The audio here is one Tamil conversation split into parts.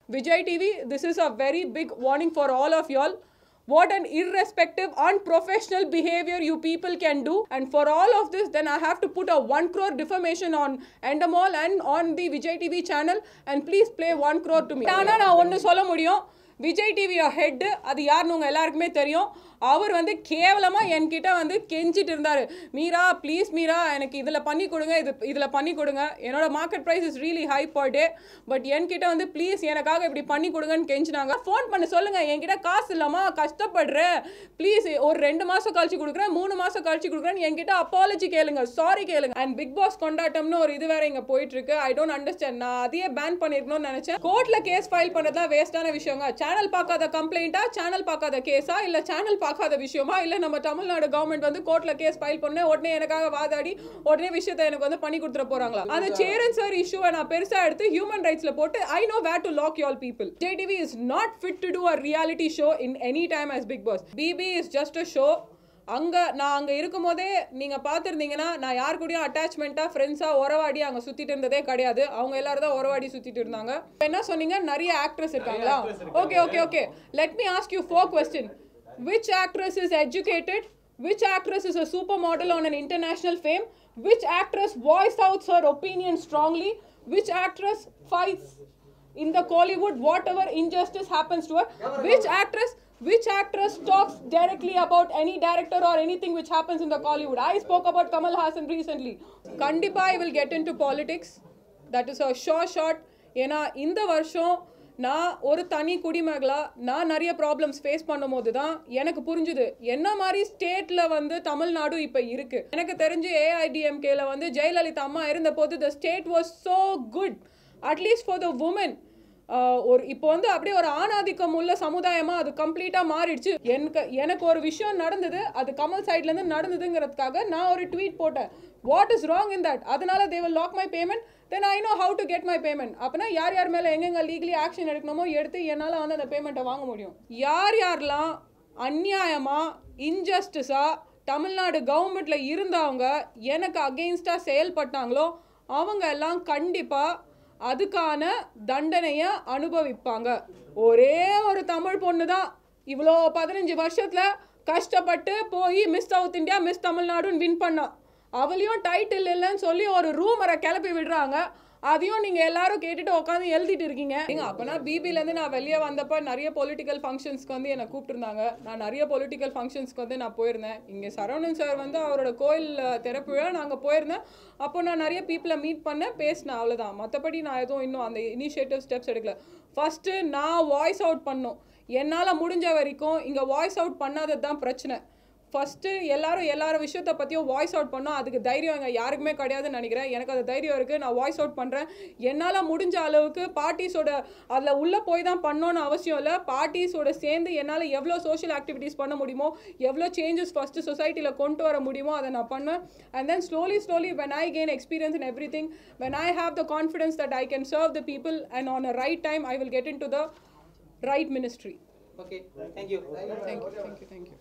Vijay TV, this is a very big warning for all of y'all. What an irrespective, unprofessional behavior you people can do. And for all of this, then I have to put a 1 crore defamation on Endemol and on the Vijay TV channel. And please play 1 crore to me. ஆனா நான் ஒன்று சொல்ல முடியும் விஜய் டிவியோட ஹெட்டு அது யாருன்னு உங்கள் எல்லாருக்குமே தெரியும் அவர் வந்து கேவலமாக என்கிட்ட வந்து கெஞ்சிட்டு இருந்தார் மீரா ப்ளீஸ் மீரா எனக்கு இதில் பண்ணி கொடுங்க இது இதில் பண்ணி கொடுங்க என்னோட market price is really high per day but என்கிட்ட வந்து ப்ளீஸ் எனக்காக இப்படி பண்ணி கொடுங்கன்னு கெஞ்சினாங்க ஃபோன் பண்ண சொல்லுங்கள் என்கிட்ட காசு இல்லாமா கஷ்டப்படுறேன் ப்ளீஸ் ஒரு ரெண்டு மாதம் கழிச்சு கொடுக்குறேன் மூணு மாதம் கழிச்சு கொடுக்குறேன் என்கிட்ட அப்பாலஜி கேளுங்க சாரி கேளுங்க அண்ட் பிக் பாஸ் கொண்டாட்டம்னு ஒரு இது வேற இங்கே போயிட்டு இருக்கு ஐ டோன்ட் அண்டர்ஸ்டாண்ட் நான் அதையே பேன் பண்ணிருக்கணும்னு நினச்சேன் கோர்ட்டில் கேஸ் ஃபைல் பண்ணுறதுலாம் வேஸ்ட்டான விஷயங்க சேனல் பார்க்காத கம்ப்ளைண்ட்டா சேனல் பார்க்காத கேஸா இல்லை சேனல் பார்க்காத விஷயமா இல்லை நம்ம தமிழ்நாடு கவர்மெண்ட் வந்து கோர்ட்டில் கேஸ் ஃபைல் பண்ண உடனே எனக்காக வாதாடி உடனே விஷயத்தை எனக்கு வந்து பண்ணி கொடுத்துட போறாங்களா அந்த சேரன் சார் இஷ்யூவை நான் பெருசா எடுத்து ஹியூமன் ரைட்ஸ்ல போட்டு I know where to lock you all people JDV is not fit to do a reality show in any time as Bigg Boss BB is just a show அங்கே நான் அங்கே இருக்கும்போதே நீங்கள் பார்த்துருந்தீங்கன்னா நான் யார் கூடயும் அட்டாச்மெண்ட்டாக ஃப்ரெண்ட்ஸாக உறவாடி அங்கே சுற்றிட்டு இருந்ததே கிடையாது அவங்க எல்லாரும் தான் உறவாடி சுற்றிட்டு இருந்தாங்க இப்ப என்ன சொன்னீங்க நிறைய ஆக்ட்ரஸ் இருக்காங்களா okay okay okay let me ask you four question which actress is educated which actress is a supermodel on an international fame which actress voiced out her opinion strongly which actress fights in the Kollywood whatever injustice happens to her which actress which actress talks directly about any director or anything which happens in the Kollywood I spoke about Kamal Hassan recently கண்டிப்பா I will get into politics that is a sure shot ஏன்னா இந்த வருஷம் நான் ஒரு தனி குடிமகளா நான் நிறைய ப்ராப்ளம்ஸ் ஃபேஸ் பண்ணும்போது தான் எனக்கு புரிஞ்சுது என்ன மாதிரி ஸ்டேட்ல வந்து தமிழ்நாடு இப்போ இருக்கு எனக்கு தெரிஞ்சு ஏஐடிஎம்கேல வந்து ஜெயலலிதா அம்மா இருந்த போது the state was so good at least for the women ஒரு இப்போ வந்து அப்படியே ஒரு ஆணாதிக்கம் உள்ள சமுதாயமா அது கம்ப்ளீட்டா மாறிடுச்சு எனக்கு எனக்கு ஒரு விஷயம் நடந்தது அது கமல் சைட்ல இருந்து நடந்ததுங்கிறதுக்காக நான் ஒரு ட்வீட் போட்டேன் what is wrong in that அதனால they will lock my payment then I know how to get my payment அப்பனா யார் யார் மேலே எங்கெங்க லீகலி ஆக்ஷன் எடுக்கணுமோ எடுத்து என்னால் வந்து அந்த பேமெண்ட்டை வாங்க முடியும் யார் யாரெல்லாம் அநியாயமா இன்ஜஸ்டிஸா தமிழ்நாடு கவர்மெண்ட்ல இருந்தவங்க எனக்கு அகெயின்ஸ்டாக செயல்பட்டாங்களோ அவங்க எல்லாம் கண்டிப்பாக அதுக்கான தண்டனையை அனுபவிப்பாங்க ஒரே ஒரு தமிழ் பொண்ணு தான் இவ்வளோ பதினஞ்சு வருஷத்துல கஷ்டப்பட்டு போய் மிஸ் சவுத் இந்தியா மிஸ் தமிழ்நாடுன்னு வின் பண்ணா அவளையும் டைட்டில் இல்லைன்னு சொல்லி ஒரு ரூமரை கிளப்பி விடுறாங்க அதையும் நீங்க எல்லாரும் கேட்டுட்டு உட்காந்து எழுதிட்டு இருக்கீங்க நீங்க அப்பனா பிபில இருந்து நான் வெளியே வந்தப்ப நிறைய பொலிட்டிக்கல் ஃபங்க்ஷன்ஸ்க்கு வந்து என்னை கூப்பிட்டுருந்தாங்க நான் நிறைய பொலிட்டிக்கல் ஃபங்க்ஷன்ஸ்க்கு வந்து நான் போயிருந்தேன் இங்க சரவணன் சார் வந்து அவரோட கோயில் திறப்பு விழா நாங்க போயிருந்தேன் அப்போ நான் நிறைய பீப்புளை மீட் பண்ணேன் பேசினேன் அவ்வளவுதான் மற்றபடி நான் எதுவும் இன்னும் அந்த இனிஷியேட்டிவ் ஸ்டெப்ஸ் எடுக்கல ஃபர்ஸ்ட் நான் வாய்ஸ் அவுட் பண்ணும் என்னால் முடிஞ்ச வரைக்கும் இங்கே வாய்ஸ் அவுட் பண்ணாதது தான் பிரச்சனை ஃபஸ்ட்டு எல்லாரும் எல்லார விஷயத்த பற்றியும் வாய்ஸ் அவுட் பண்ணோம் அதுக்கு தைரியம் இங்கே யாருக்குமே கிடையாதுன்னு நினைக்கிறேன் எனக்கு அது தைரியம் இருக்குது நான் வாய்ஸ் அவுட் பண்ணுறேன் என்னால் முடிஞ்ச அளவுக்கு பார்ட்டிஸோட அதில் உள்ளே போய் தான் பண்ணோன்னு அவசியம் இல்லை பார்ட்டிஸோட சேர்ந்து என்னால் எவ்வளோ சோஷியல் ஆக்டிவிட்டீஸ் பண்ண முடியுமோ எவ்வளோ சேஞ்சஸ் ஃபஸ்ட்டு சொசைட்டியில் கொண்டு வர முடியுமோ அதை நான் பண்ணுவேன் and then slowly slowly when I gain experience in everything when I have the confidence that I can serve the people and on a right time I will get into the right ministry Okay, thank you. Thank you thank you thank you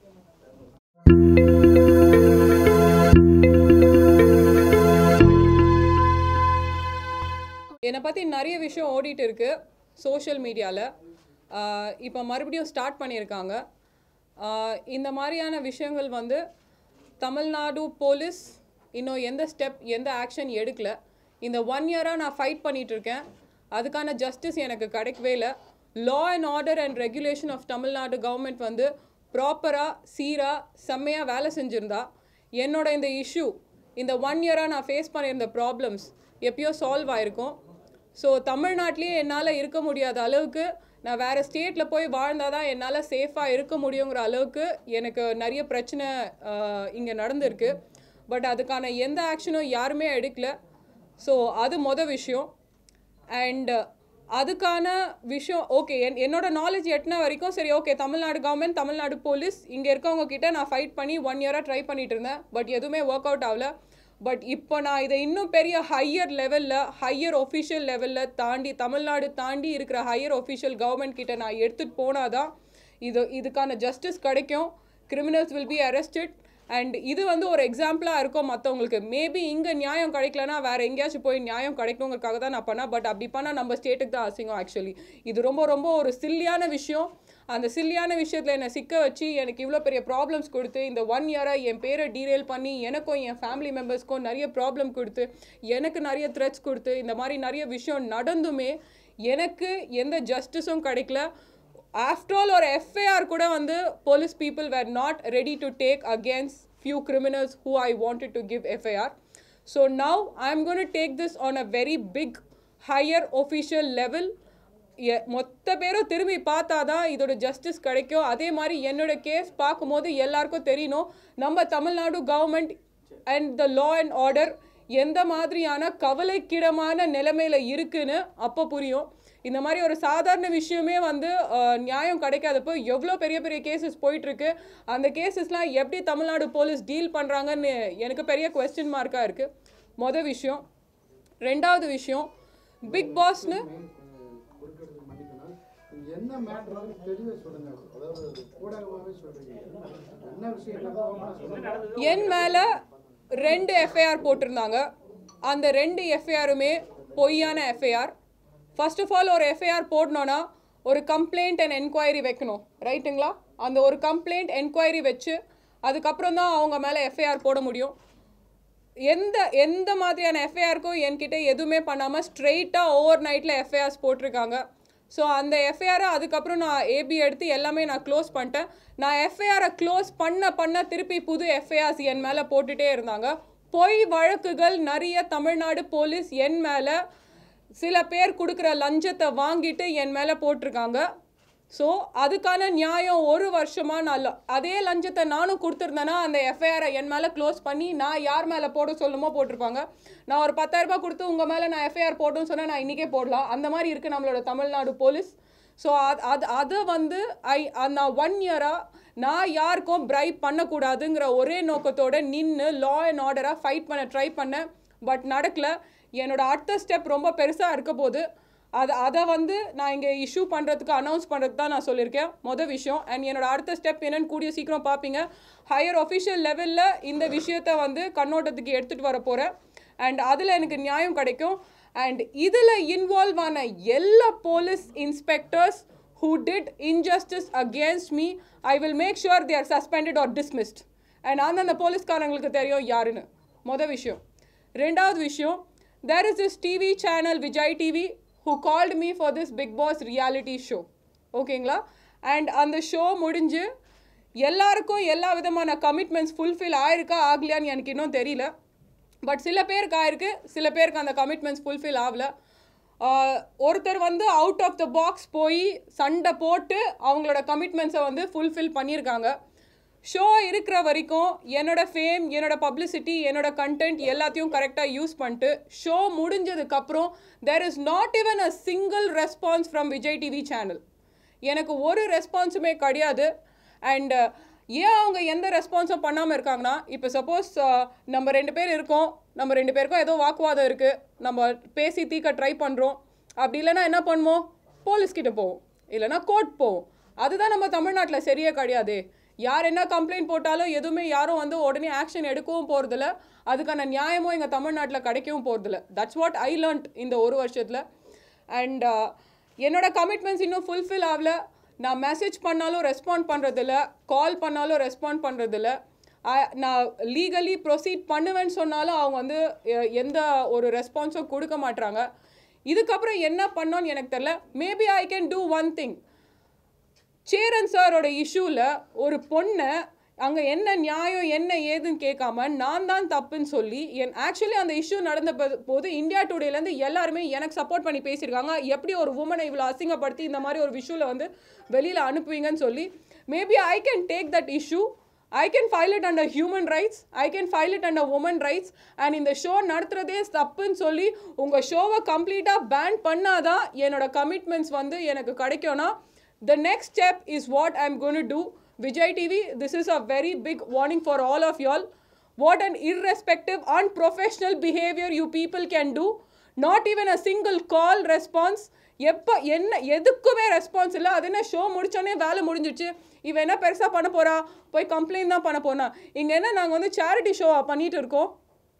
என்னை பற்றி நிறைய விஷயம் ஓடிட்டு இருக்கு சோஷியல் மீடியாவில் இப்போ மறுபடியும் ஸ்டார்ட் பண்ணியிருக்காங்க ஆஹ் இந்த மாதிரியான விஷயங்கள் வந்து தமிழ்நாடு போலீஸ் இன்னும் எந்த ஸ்டெப் எந்த ஆக்ஷன் எடுக்கல இந்த ஒன் இயராக நான் ஃபைட் பண்ணிட்டு இருக்கேன் அதுக்கான ஜஸ்டிஸ் எனக்கு கிடைக்கவே இல்லை law and order and regulation of Tamil Nadu government வந்து ப்ராப்பராக சீராக செம்மையாக வேலை செஞ்சுருந்தா என்னோட இந்த இஷ்யூ இந்த ஒன் இயராக நான் ஃபேஸ் பண்ணியிருந்த ப்ராப்ளம்ஸ் எப்பயோ சால்வ் ஆயிருக்கும் ஸோ தமிழ்நாட்டிலேயே என்னால் இருக்க முடியாத அளவுக்கு நான் வேறு ஸ்டேட்டில் போய் வாழ்ந்தால் தான் என்னால் சேஃபாக இருக்க முடியுங்கிற அளவுக்கு எனக்கு நிறைய பிரச்சனை இங்கே நடந்திருக்கு பட் அதுக்கான எந்த ஆக்ஷனும் யாருமே எடுக்கல ஸோ அது மொதல் விஷயம் அண்ட் அதுக்கான விஷயம் ஓகே என் என்னோட நாலேஜ் எட்டின வரைக்கும் சரி okay Tamil Nadu government Tamil Nadu police இங்கே இருக்கவங்க கிட்ட நான் ஃபைட் பண்ணி ஒன் இயராக ட்ரை பண்ணிட்டு இருந்தேன் பட் எதுவுமே ஒர்க் அவுட் ஆகல பட் இப்போ நான் இதை இன்னும் பெரிய ஹையர் லெவலில் ஹையர் ஒஃபிஷியல் லெவலில் தாண்டி தமிழ்நாடு தாண்டி இருக்கிற ஹையர் ஒஃபிஷியல் கவர்மெண்ட் கிட்ட நான் எடுத்துகிட்டு போனாதான் இது இதுக்கான ஜஸ்டிஸ் கிடைக்கும் criminals will be arrested and இது வந்து ஒரு எக்ஸாம்பிளாக இருக்கும் மற்றவங்களுக்கு மேபி இங்கே நியாயம் கிடைக்கலனா வேறு எங்கேயாச்சும் போய் நியாயம் கிடைக்கணுங்கிறதுக்காக தான் நான் பண்ணேன் பட் அப்படி பண்ணால் நம்ம ஸ்டேட்டுக்கு தான் அசிங்கம் ஆக்சுவலி இது ரொம்ப ரொம்ப ஒரு சில்லியான விஷயம் அந்த சில்லியான விஷயத்தில் என்னை சிக்க வச்சு எனக்கு இவ்வளோ பெரிய ப்ராப்ளம்ஸ் கொடுத்து இந்த ஒன் இயராக என் பேரை டீரெயில் பண்ணி எனக்கும் என் ஃபேமிலி மெம்பர்ஸ்க்கும் நிறைய ப்ராப்ளம் கொடுத்து எனக்கு நிறைய த்ரெட்ஸ் கொடுத்து இந்த மாதிரி நிறைய விஷயம் நடந்துமே எனக்கு எந்த ஜஸ்டிஸும் கிடைக்கல ஆஃப்டர் ஆல் ஒரு எஃப்ஐஆர் கூட வந்து police people were not ready to take against few criminals who I wanted to give FIR so now I am gonna take this on a very big higher official level எ- மொத்த பேரும் திரும்பி பார்த்தாதான் இதோட ஜஸ்டிஸ் கிடைக்கும் அதே மாதிரி என்னோட கேஸ் பார்க்கும்போது எல்லாருக்கும் தெரியணும் நம்ம Tamil Nadu government and the law and order எந்த மாதிரியான கவலைக்கிடமான நிலைமையில இருக்குன்னு அப்போ புரியும் இந்த மாதிரி ஒரு சாதாரண விஷயமே வந்து அஹ், நியாயம் கிடைக்காதப்போ எவ்வளோ பெரிய பெரிய கேசஸ் போயிட்டுருக்கு அந்த கேசஸ்லாம் எப்படி தமிழ்நாடு போலீஸ் டீல் பண்ணுறாங்கன்னு எனக்கு பெரிய கொஸ்டின் மார்க்காக இருக்குது மொதல் விஷயம் ரெண்டாவது விஷயம் பிக் பாஸ்னு குறுக்கெடுத்து மன்னிக்கணும் நீங்க என்ன மேட்டர் தெளிவாக சொல்லுங்க அதாவது அது ஊடகமாகவே சொல்றீங்க என்ன விஷயம் நடந்ததுன்னு சொல்லுங்க என் மேலே ரெண்டு எஃப்ஐஆர் போட்டிருந்தாங்க அந்த ரெண்டு எஃப்ஐஆருமே பொய்யான எஃப்ஐஆர் ஃபர்ஸ்ட் ஆஃப் ஆல் ஒரு எஃப்ஐஆர் போடணுன்னா ஒரு கம்ப்ளைண்ட் அண்ட் என்கொயரி வைக்கணும் ரைட்டுங்களா அந்த ஒரு கம்ப்ளைண்ட் என்கொயரி வச்சு அதுக்கப்புறம் தான் அவங்க மேலே எஃப்ஐஆர் போட முடியும் எந்த எந்த மாதிரியான எஃப்ஐஆருக்கும் என்கிட்ட எதுவுமே பண்ணாமல் ஸ்ட்ரெயிட்டாக ஓவர் நைட்டில் எஃப்ஐஆர்ஸ் போட்டிருக்காங்க ஸோ அந்த எஃப்ஐஆரை அதுக்கப்புறம் நான் ஏபி எடுத்து எல்லாமே நான் க்ளோஸ் பண்ணிட்டேன் நான் எஃப்ஐஆரை க்ளோஸ் பண்ண பண்ண திருப்பி புது எஃப்ஐஆர்ஸ் என் மேலே போட்டுட்டே இருந்தாங்க பொய் வழக்குகள் நிறைய தமிழ்நாடு போலீஸ் என் மேலே சில பேர் கொடுக்குற லஞ்சத்தை வாங்கிட்டு என் மேலே போட்டிருக்காங்க ஸோ அதுக்கான நியாயம் ஒரு வருஷமாக நான் ல- அதே லஞ்சத்தை நானும் கொடுத்துருந்தேன்னா அந்த எஃப்ஐஆரை என் மேலே க்ளோஸ் பண்ணி நான் யார் மேலே போட சொல்லுமோ போட்டிருப்பாங்க நான் ஒரு 10000 ரூபாய் கொடுத்து உங்கள் மேலே நான் எஃப்ஐஆர் போட்டோன்னு சொன்னால் நான் இன்றைக்கே போடலாம் அந்த மாதிரி இருக்குது நம்மளோட தமிழ்நாடு போலீஸ் ஸோ அது அது அதை வந்து ஐ நான் ஒன் இயராக நான் யாருக்கும் பிரைப் பண்ணக்கூடாதுங்கிற ஒரே நோக்கத்தோட நின்று லா அண்ட் ஆர்டராக ஃபைட் பண்ண ட்ரை பண்ணேன் பட் நடக்கல என்னோட அடுத்த ஸ்டெப் ரொம்ப பெருசாக இருக்க போது அதை அதை வந்து நான் இங்கே இஷ்யூ பண்ணுறதுக்கு அனௌன்ஸ் பண்ணுறதுக்கு தான் நான் சொல்லியிருக்கேன் மொதல் விஷயம் அண்ட் என்னோட அடுத்த ஸ்டெப் என்னன்னு கூடிய சீக்கிரம் பார்ப்பீங்க ஹையர் ஒஃபிஷியல் லெவலில் இந்த விஷயத்தை வந்து கண்ணோட்டத்துக்கு எடுத்துகிட்டு வர போகிறேன் அண்ட் அதில் எனக்கு நியாயம் கிடைக்கும் அண்ட் இதில் இன்வால்வ் ஆன எல்லா police inspectors who did injustice against me i will make sure they are suspended or dismissed and அந்தந்த போலீஸ்காரங்களுக்கு தெரியும் யாருன்னு மொதல் விஷயம் ரெண்டாவது விஷயம் there is this TV channel Vijay TV who called me for this Bigg Boss reality show ஓகேங்களா அண்ட் அந்த ஷோ முடிஞ்சு எல்லாருக்கும் எல்லா விதமான கமிட்மெண்ட்ஸ் ஃபுல்ஃபில் ஆயிருக்கா ஆகலையான்னு எனக்கு இன்னும் தெரியல பட் சில பேருக்கு ஆயிருக்கு சில பேருக்கு அந்த கமிட்மெண்ட்ஸ் ஃபுல்ஃபில் ஆகல ஆஹ் ஒருத்தர் வந்து அவுட் ஆஃப் த பாக்ஸ் போய் சண்டை போட்டு அவங்களோட கமிட்மெண்ட்ஸை வந்து ஃபுல்ஃபில் பண்ணியிருக்காங்க ஷோ இருக்கிற வரைக்கும் என்னோட ஃபேம் என்னோட பப்ளிசிட்டி என்னோட கண்டென்ட் எல்லாத்தையும் கரெக்டாக யூஸ் பண்ணிட்டு ஷோ முடிஞ்சதுக்கப்புறம் there is not even a single response from Vijay TV channel எனக்கு ஒரு ரெஸ்பான்ஸுமே கிடையாது அண்ட் ஏன் அவங்க எந்த ரெஸ்பான்ஸும் பண்ணாமல் இருக்காங்கன்னா இப்போ சப்போஸ் நம்ம ரெண்டு பேர் இருக்கோம் நம்ம ரெண்டு பேருக்கும் ஏதோ வாக்குவாதம் இருக்குது நம்ம பேசி தீர்க்க ட்ரை பண்ணுறோம் அப்படி இல்லைன்னா என்ன பண்ணுவோம் போலீஸ் கிட்ட போவோம் இல்லைன்னா கோர்ட் போவோம் அதுதான் நம்ம தமிழ்நாட்டில் சரியே கிடையாது யார் என்ன கம்ப்ளைண்ட் போட்டாலும் எதுவுமே யாரும் வந்து உடனே ஆக்ஷன் எடுக்கவும் போகிறதில்ல அதுக்கான நியாயமும் எங்கள் தமிழ்நாட்டில் கிடைக்கவும் போகிறதில்ல தட்ஸ் வாட் ஐ லேர்ன்ட் இந்த ஒரு வருஷத்தில் அண்ட் என்னோட கமிட்மெண்ட்ஸ் இன்னும் ஃபுல்ஃபில் ஆகல நான் மெசேஜ் பண்ணாலும் ரெஸ்பாண்ட் பண்ணுறதில்ல கால் பண்ணாலும் ரெஸ்பாண்ட் பண்ணுறதில்ல நான் லீகலி ப்ரொசீட் பண்ணுவேன்னு சொன்னாலும் அவங்க வந்து எ- எந்த ஒரு ரெஸ்பான்ஸும் கொடுக்க மாட்றாங்க இதுக்கப்புறம் என்ன பண்ணோன்னு எனக்கு தெரில maybe I can do one thing Cheran சாரோட இஷ்யூவில் ஒரு பொண்ணை அங்கே என்ன நியாயம் என்ன ஏதுன்னு கேட்காம நான் தான் தப்புன்னு சொல்லி என் ஆக்சுவலி அந்த இஷ்யூ நடந்த போ- போது இந்தியா டுடேலேருந்து எல்லாருமே எனக்கு சப்போர்ட் பண்ணி பேசியிருக்காங்க எப்படி ஒரு உமனை இவ்வளோ அசிங்கப்படுத்தி இந்த மாதிரி ஒரு விஷுவில் வந்து வெளியில் அனுப்புவீங்கன்னு சொல்லி maybe I can take that issue I can file it under human rights I can file it under women rights and இந்த ஷோ நடத்துறதே தப்புன்னு சொல்லி உங்கள் ஷோவை கம்ப்ளீட்டாக பேன் பண்ணாதான் என்னோட கமிட்மெண்ட்ஸ் வந்து எனக்கு கிடைக்கும்னா the next step is what I'm going to do. Vijay TV, this is a very big warning for all of y'all. What an irrespective, unprofessional behavior you people can do. Not even a single call response. எப்போ என்ன எதுக்குமே ரெஸ்பான்ஸ் இல்லை அது என்ன ஷோ முடிச்சோடனே வேலை முடிஞ்சிடுச்சு இவன் என்ன பெருசாக பண்ண போறா போய் கம்ப்ளைண்ட் தான் பண்ண போனா இங்கே என்ன நாங்கள் வந்து சேரிட்டி ஷோ பண்ணிட்டு இருக்கோம்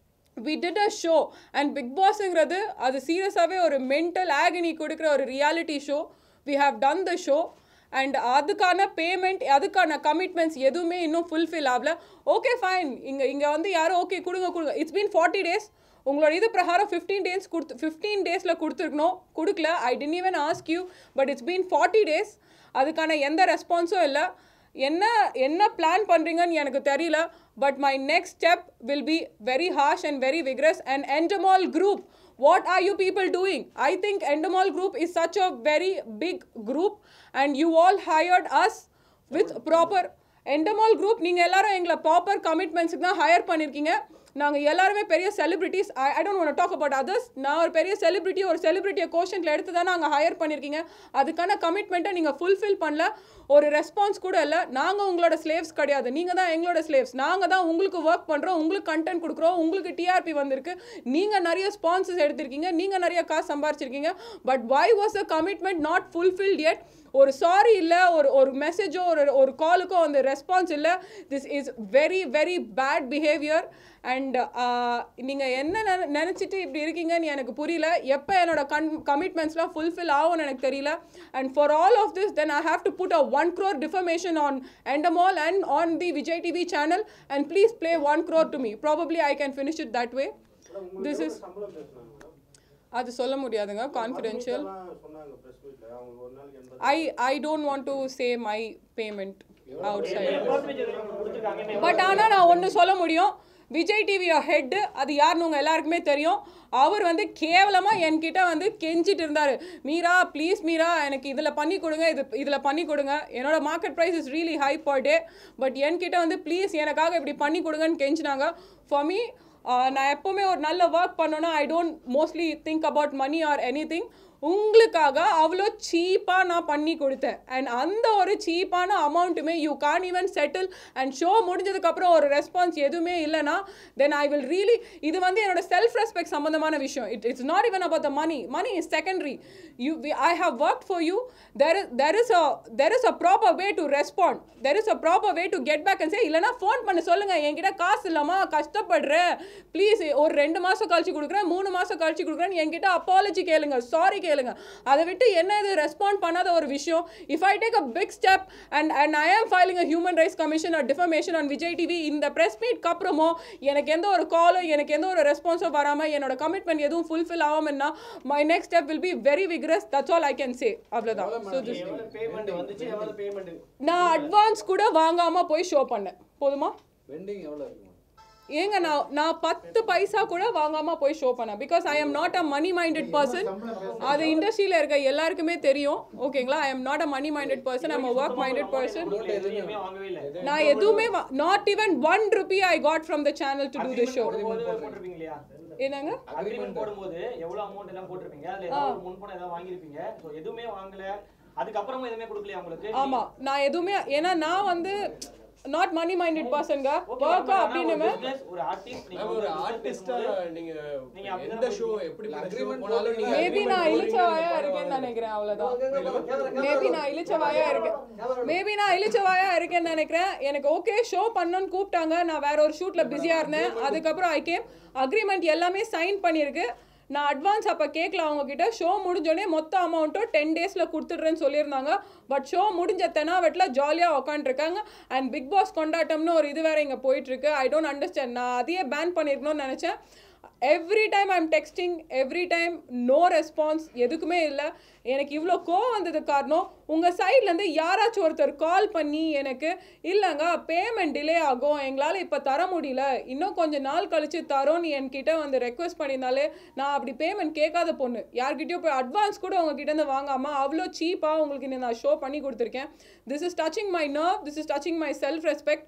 we did a show and Bigg பாஸுங்கிறது அது சீரியஸாகவே ஒரு மென்டல் ஆகனி கொடுக்குற ஒரு reality show we have done the show and அதுக்கான பேமெண்ட் அதுக்கான கமிட்மெண்ட்ஸ் எதுவுமே இன்னும் ஃபுல்ஃபில் ஆகல ஓகே ஃபைன் இங்கே இங்கே வந்து யாரும் ஓகே கொடுங்க கொடுங்க இட்ஸ் பீன் ஃபார்ட்டி டேஸ் உங்களோட இது பிரகாரம் ஃபிஃப்டீன் டேஸ் கொடுத்து ஃபிஃப்டீன் டேஸில் கொடுத்துருக்கணும் கொடுக்கல I didn't even ask you but it's been forty days அதுக்கான எந்த ரெஸ்பான்ஸும் இல்லை என்ன என்ன பிளான் பண்ணுறீங்கன்னு எனக்கு தெரியல but my next step will be very harsh and very vigorous and Endemol group what are you people doing i think endemol group is such a very big group and you all hired us with proper endemol group நீங்கள் எல்லாரும் எங்களை ப்ராப்பர் கமிட்மெண்ட்ஸுக்கு தான் ஹையர் பண்ணியிருக்கீங்க நாங்கள் எல்லாருமே பெரிய celebrities I I don't want talk about others நான் ஒரு பெரிய செலிபிரிட்டி ஒரு செலிபிரிட்டியை கோஷனில் எடுத்து தான் நாங்கள் ஹையர் பண்ணியிருக்கீங்க அதுக்கான கமிட்மெண்ட்டை நீங்கள் ஃபுல்ஃபில் பண்ணல ஒரு ரெஸ்பான்ஸ் கூட இல்லை நாங்கள் உங்களோட ஸ்லேவ்ஸ் கிடையாது நீங்கள் தான் எங்களோட ஸ்லேவ்ஸ் நாங்கள் தான் உங்களுக்கு ஒர்க் பண்ணுறோம் உங்களுக்கு கண்டென்ட் கொடுக்குறோம் உங்களுக்கு டிஆர்பி வந்திருக்கு நீங்கள் நிறைய ஸ்பான்சர்ஸ் எடுத்திருக்கீங்க நீங்கள் நிறைய காசு சம்பாரிச்சிருக்கீங்க but why was a commitment not fulfilled yet ஒரு சாரி இல்லை ஒரு ஒரு மெசேஜோ ஒரு ஒரு காலுக்கோ அந்த ரெஸ்பான்ஸ் இல்லை this is very very bad behaviour and நீங்கள் என்ன நின நினச்சிட்டு இப்படி இருக்கீங்கன்னு எனக்கு புரியல எப்போ என்னோட கன் கமிட்மெண்ட்ஸ்லாம் ஃபுல்ஃபில் ஆகும்னு எனக்கு தெரியல and for all of this then I have to put a one crore defamation on Endemol and on the Vijay TV channel and please play one crore to me probably I can finish it that way this is சம்பளம் பேசுனாங்க மேடம் அது சொல்ல முடியாதுங்க கான்ஃபிடென்ஷியல் சொன்னாங்க பிரஸ் மீட்ல அவங்க ஒரு நாளைக்கு எண்பது I I don't want to say my payment outside. கொடுத்துருக்காங்க பட் ஆனால் நான் ஒன்று சொல்ல முடியும் விஜய் டிவியோ ஹெட் அது யாருன்னு உங்கள் எல்லாருக்குமே தெரியும் அவர் வந்து கேவலமாக என்கிட்ட வந்து கெஞ்சிட்டு இருந்தார் மீரா ப்ளீஸ் மீரா எனக்கு இதில் பண்ணி கொடுங்க இது இதில் பண்ணி கொடுங்க என்னோட market price is really high per day but என்கிட்ட வந்து ப்ளீஸ் எனக்காக இப்படி பண்ணி கொடுங்கன்னு கெஞ்சினாங்க ஃபார் மீ நான் எப்போவுமே ஒரு நல்ல ஒர்க் பண்ணோன்னா I don't mostly think about money or anything உங்களுக்காக அவ்வளோ சீப்பாக நான் பண்ணி கொடுத்தேன் அண்ட் அந்த ஒரு சீப்பான அமௌண்ட்டுமே you can't even settle and show முடிஞ்சதுக்கப்புறம் ஒரு ரெஸ்பான்ஸ் எதுவுமே இல்லைனா தென் ஐ வில் ரியலி இது வந்து என்னோட செல்ஃப் ரெஸ்பெக்ட் சம்மந்தமான விஷயம் it it's not even about the money money is secondary you I have work for you there there is a there is a proper way to respond there is a proper way to get back and say இல்லைனா ஃபோன் பண்ண சொல்லுங்க என்கிட்ட காசு இல்லாமா கஷ்டப்படுறேன் ப்ளீஸ் ஒரு ரெண்டு மாதம் கழிச்சு கொடுக்குறேன் மூணு மாதம் கழிச்சு கொடுக்குறேன் என்கிட்ட அப்பாலஜி கேளுங்க சாரி கேளுங்க அதை விட்டு என்ன இது ரெஸ்பாண்ட் பண்ணாத ஒரு விஷயம் if I take a big step and and I am filing a human rights commission or defamation on Vijay TV இந்த ப்ரெஸ் மீட்க்கு அப்புறமோ எனக்கு எந்த ஒரு காலோ எனக்கு எந்த ஒரு ரெஸ்பான்ஸோ வராமல் என்னோட கமிட்மெண்ட் எதுவும் ஃபுல்ஃபில் ஆகாமன்னா my next step will be very vigorous that's all I can say அவ்வளோதான் ஸோ திஸ் எவ்வளவு பேமெண்ட் வந்துச்சு எவ்வளவு பேமெண்ட் நான் அட்வான்ஸ் கூட வாங்காமல் போய் ஷோ பண்ணேன் போதுமா பெண்டிங் எவ்வளோ இருக்குமா ஏங்க நான் நான் பத்து பைசா கூட வாங்காம போய் ஷோ பண்ணேன் because I am not a money minded person அது இண்டஸ்ட்ரியில் இருக்க எல்லாருக்குமே தெரியும் ஓகேங்களா I am not a money minded person I'm a work minded person எதுவுமே வாங்கவே இல்ல நான் எதுவுமே not even one rupee I got from the channel to do the show போடும்போது போட்டிருப்பீங்க இல்லையா என்னங்க அக்ரிமெண்ட் போடும்போது எவ்வளவு அமௌண்ட் எல்லாம் போட்டிருப்பீங்க அதுல ஏதாவது ஒரு முன்பணம் ஏதாவது வாங்கியிருப்பீங்க சோ எதுவுமே வாங்கல அதுக்கப்புறமும் எதுவுமே கொடுக்கலையா உங்களுக்கு ஆமா நான் எதுவுமே ஏன்னா நான் வந்து நாட் மணி மைண்டட் பர்சன்ங்க ஒர்க்கா அப்படின்னு ஒரு ஆர்டிஸ்ட் நீங்க மேம் ஒரு ஒரு business ஆர்டிஸ்டா பேசும்போது நீங்க நீங்க அப்படிதானே எந்த ஷோ போடுவீங்க. எப்படி Agreement போனாலும் நீங்க மேபி agreement நான் போடுவீங்க, இழிச்சவாயா நீங்க இருக்கேன்னு பரவாயில்ல. நினைக்கிறேன் அவ்வளவுதான் மேபி நான் இழிச்சவாயா இருக்கேன் மேபி நான் இழிச்சவாயா இருக்கேன்னு நினைக்கிறேன் எனக்கு ஓகே ஷோ பண்ணணும்னு கூப்பிட்டாங்க நான் வேற ஒரு ஷூட்ல பிஸியா இருந்தேன் அதுக்கப்புறம் ஐ கேம் அக்ரிமெண்ட் எல்லாமே சைன் பண்ணியிருக்கு நான் அட்வான்ஸ் அப்போ கேட்கல அவங்க கிட்ட ஷோ முடிஞ்சோடனே மொத்த அமௌண்ட்டும் டென் டேஸில் கொடுத்துட்றேன்னு சொல்லியிருந்தாங்க பட் ஷோ முடிஞ்ச தெனாவட்டில் ஜாலியாக உக்காண்ட்ருக்காங்க அண்ட் பிக் பாஸ் கொண்டாட்டம்னு ஒரு இது வேற இங்கே போயிட்டுருக்கு ஐ டோன்ட் அண்டர்ஸ்டாண்ட் நான் அதையே பேன் பண்ணியிருக்கணும்னு நினச்சேன் every time I'm texting every time no response எதுக்குமே இல்லை எனக்கு இவ்வளோ கோவம் வந்தது காரணம் உங்கள் சைட்லேருந்து யாராச்சும் ஒருத்தர் கால் பண்ணி எனக்கு இல்லைங்க பேமெண்ட் டிலே ஆகும் எங்களால் இப்போ தர முடியல இன்னும் கொஞ்சம் நாள் கழிச்சு தரோன்னு என்கிட்ட வந்து ரெக்வஸ்ட் பண்ணியிருந்தாலே நான் அப்படி பேமெண்ட் கேட்காத பொண்ணு யார்கிட்டயோ போய் அட்வான்ஸ் கூட உங்ககிட்ட இருந்து வாங்காமல் அவ்வளோ சீப்பாக உங்களுக்கு இன்னும் நான் ஷோ பண்ணி கொடுத்துருக்கேன் this is touching my nerve this is touching my self respect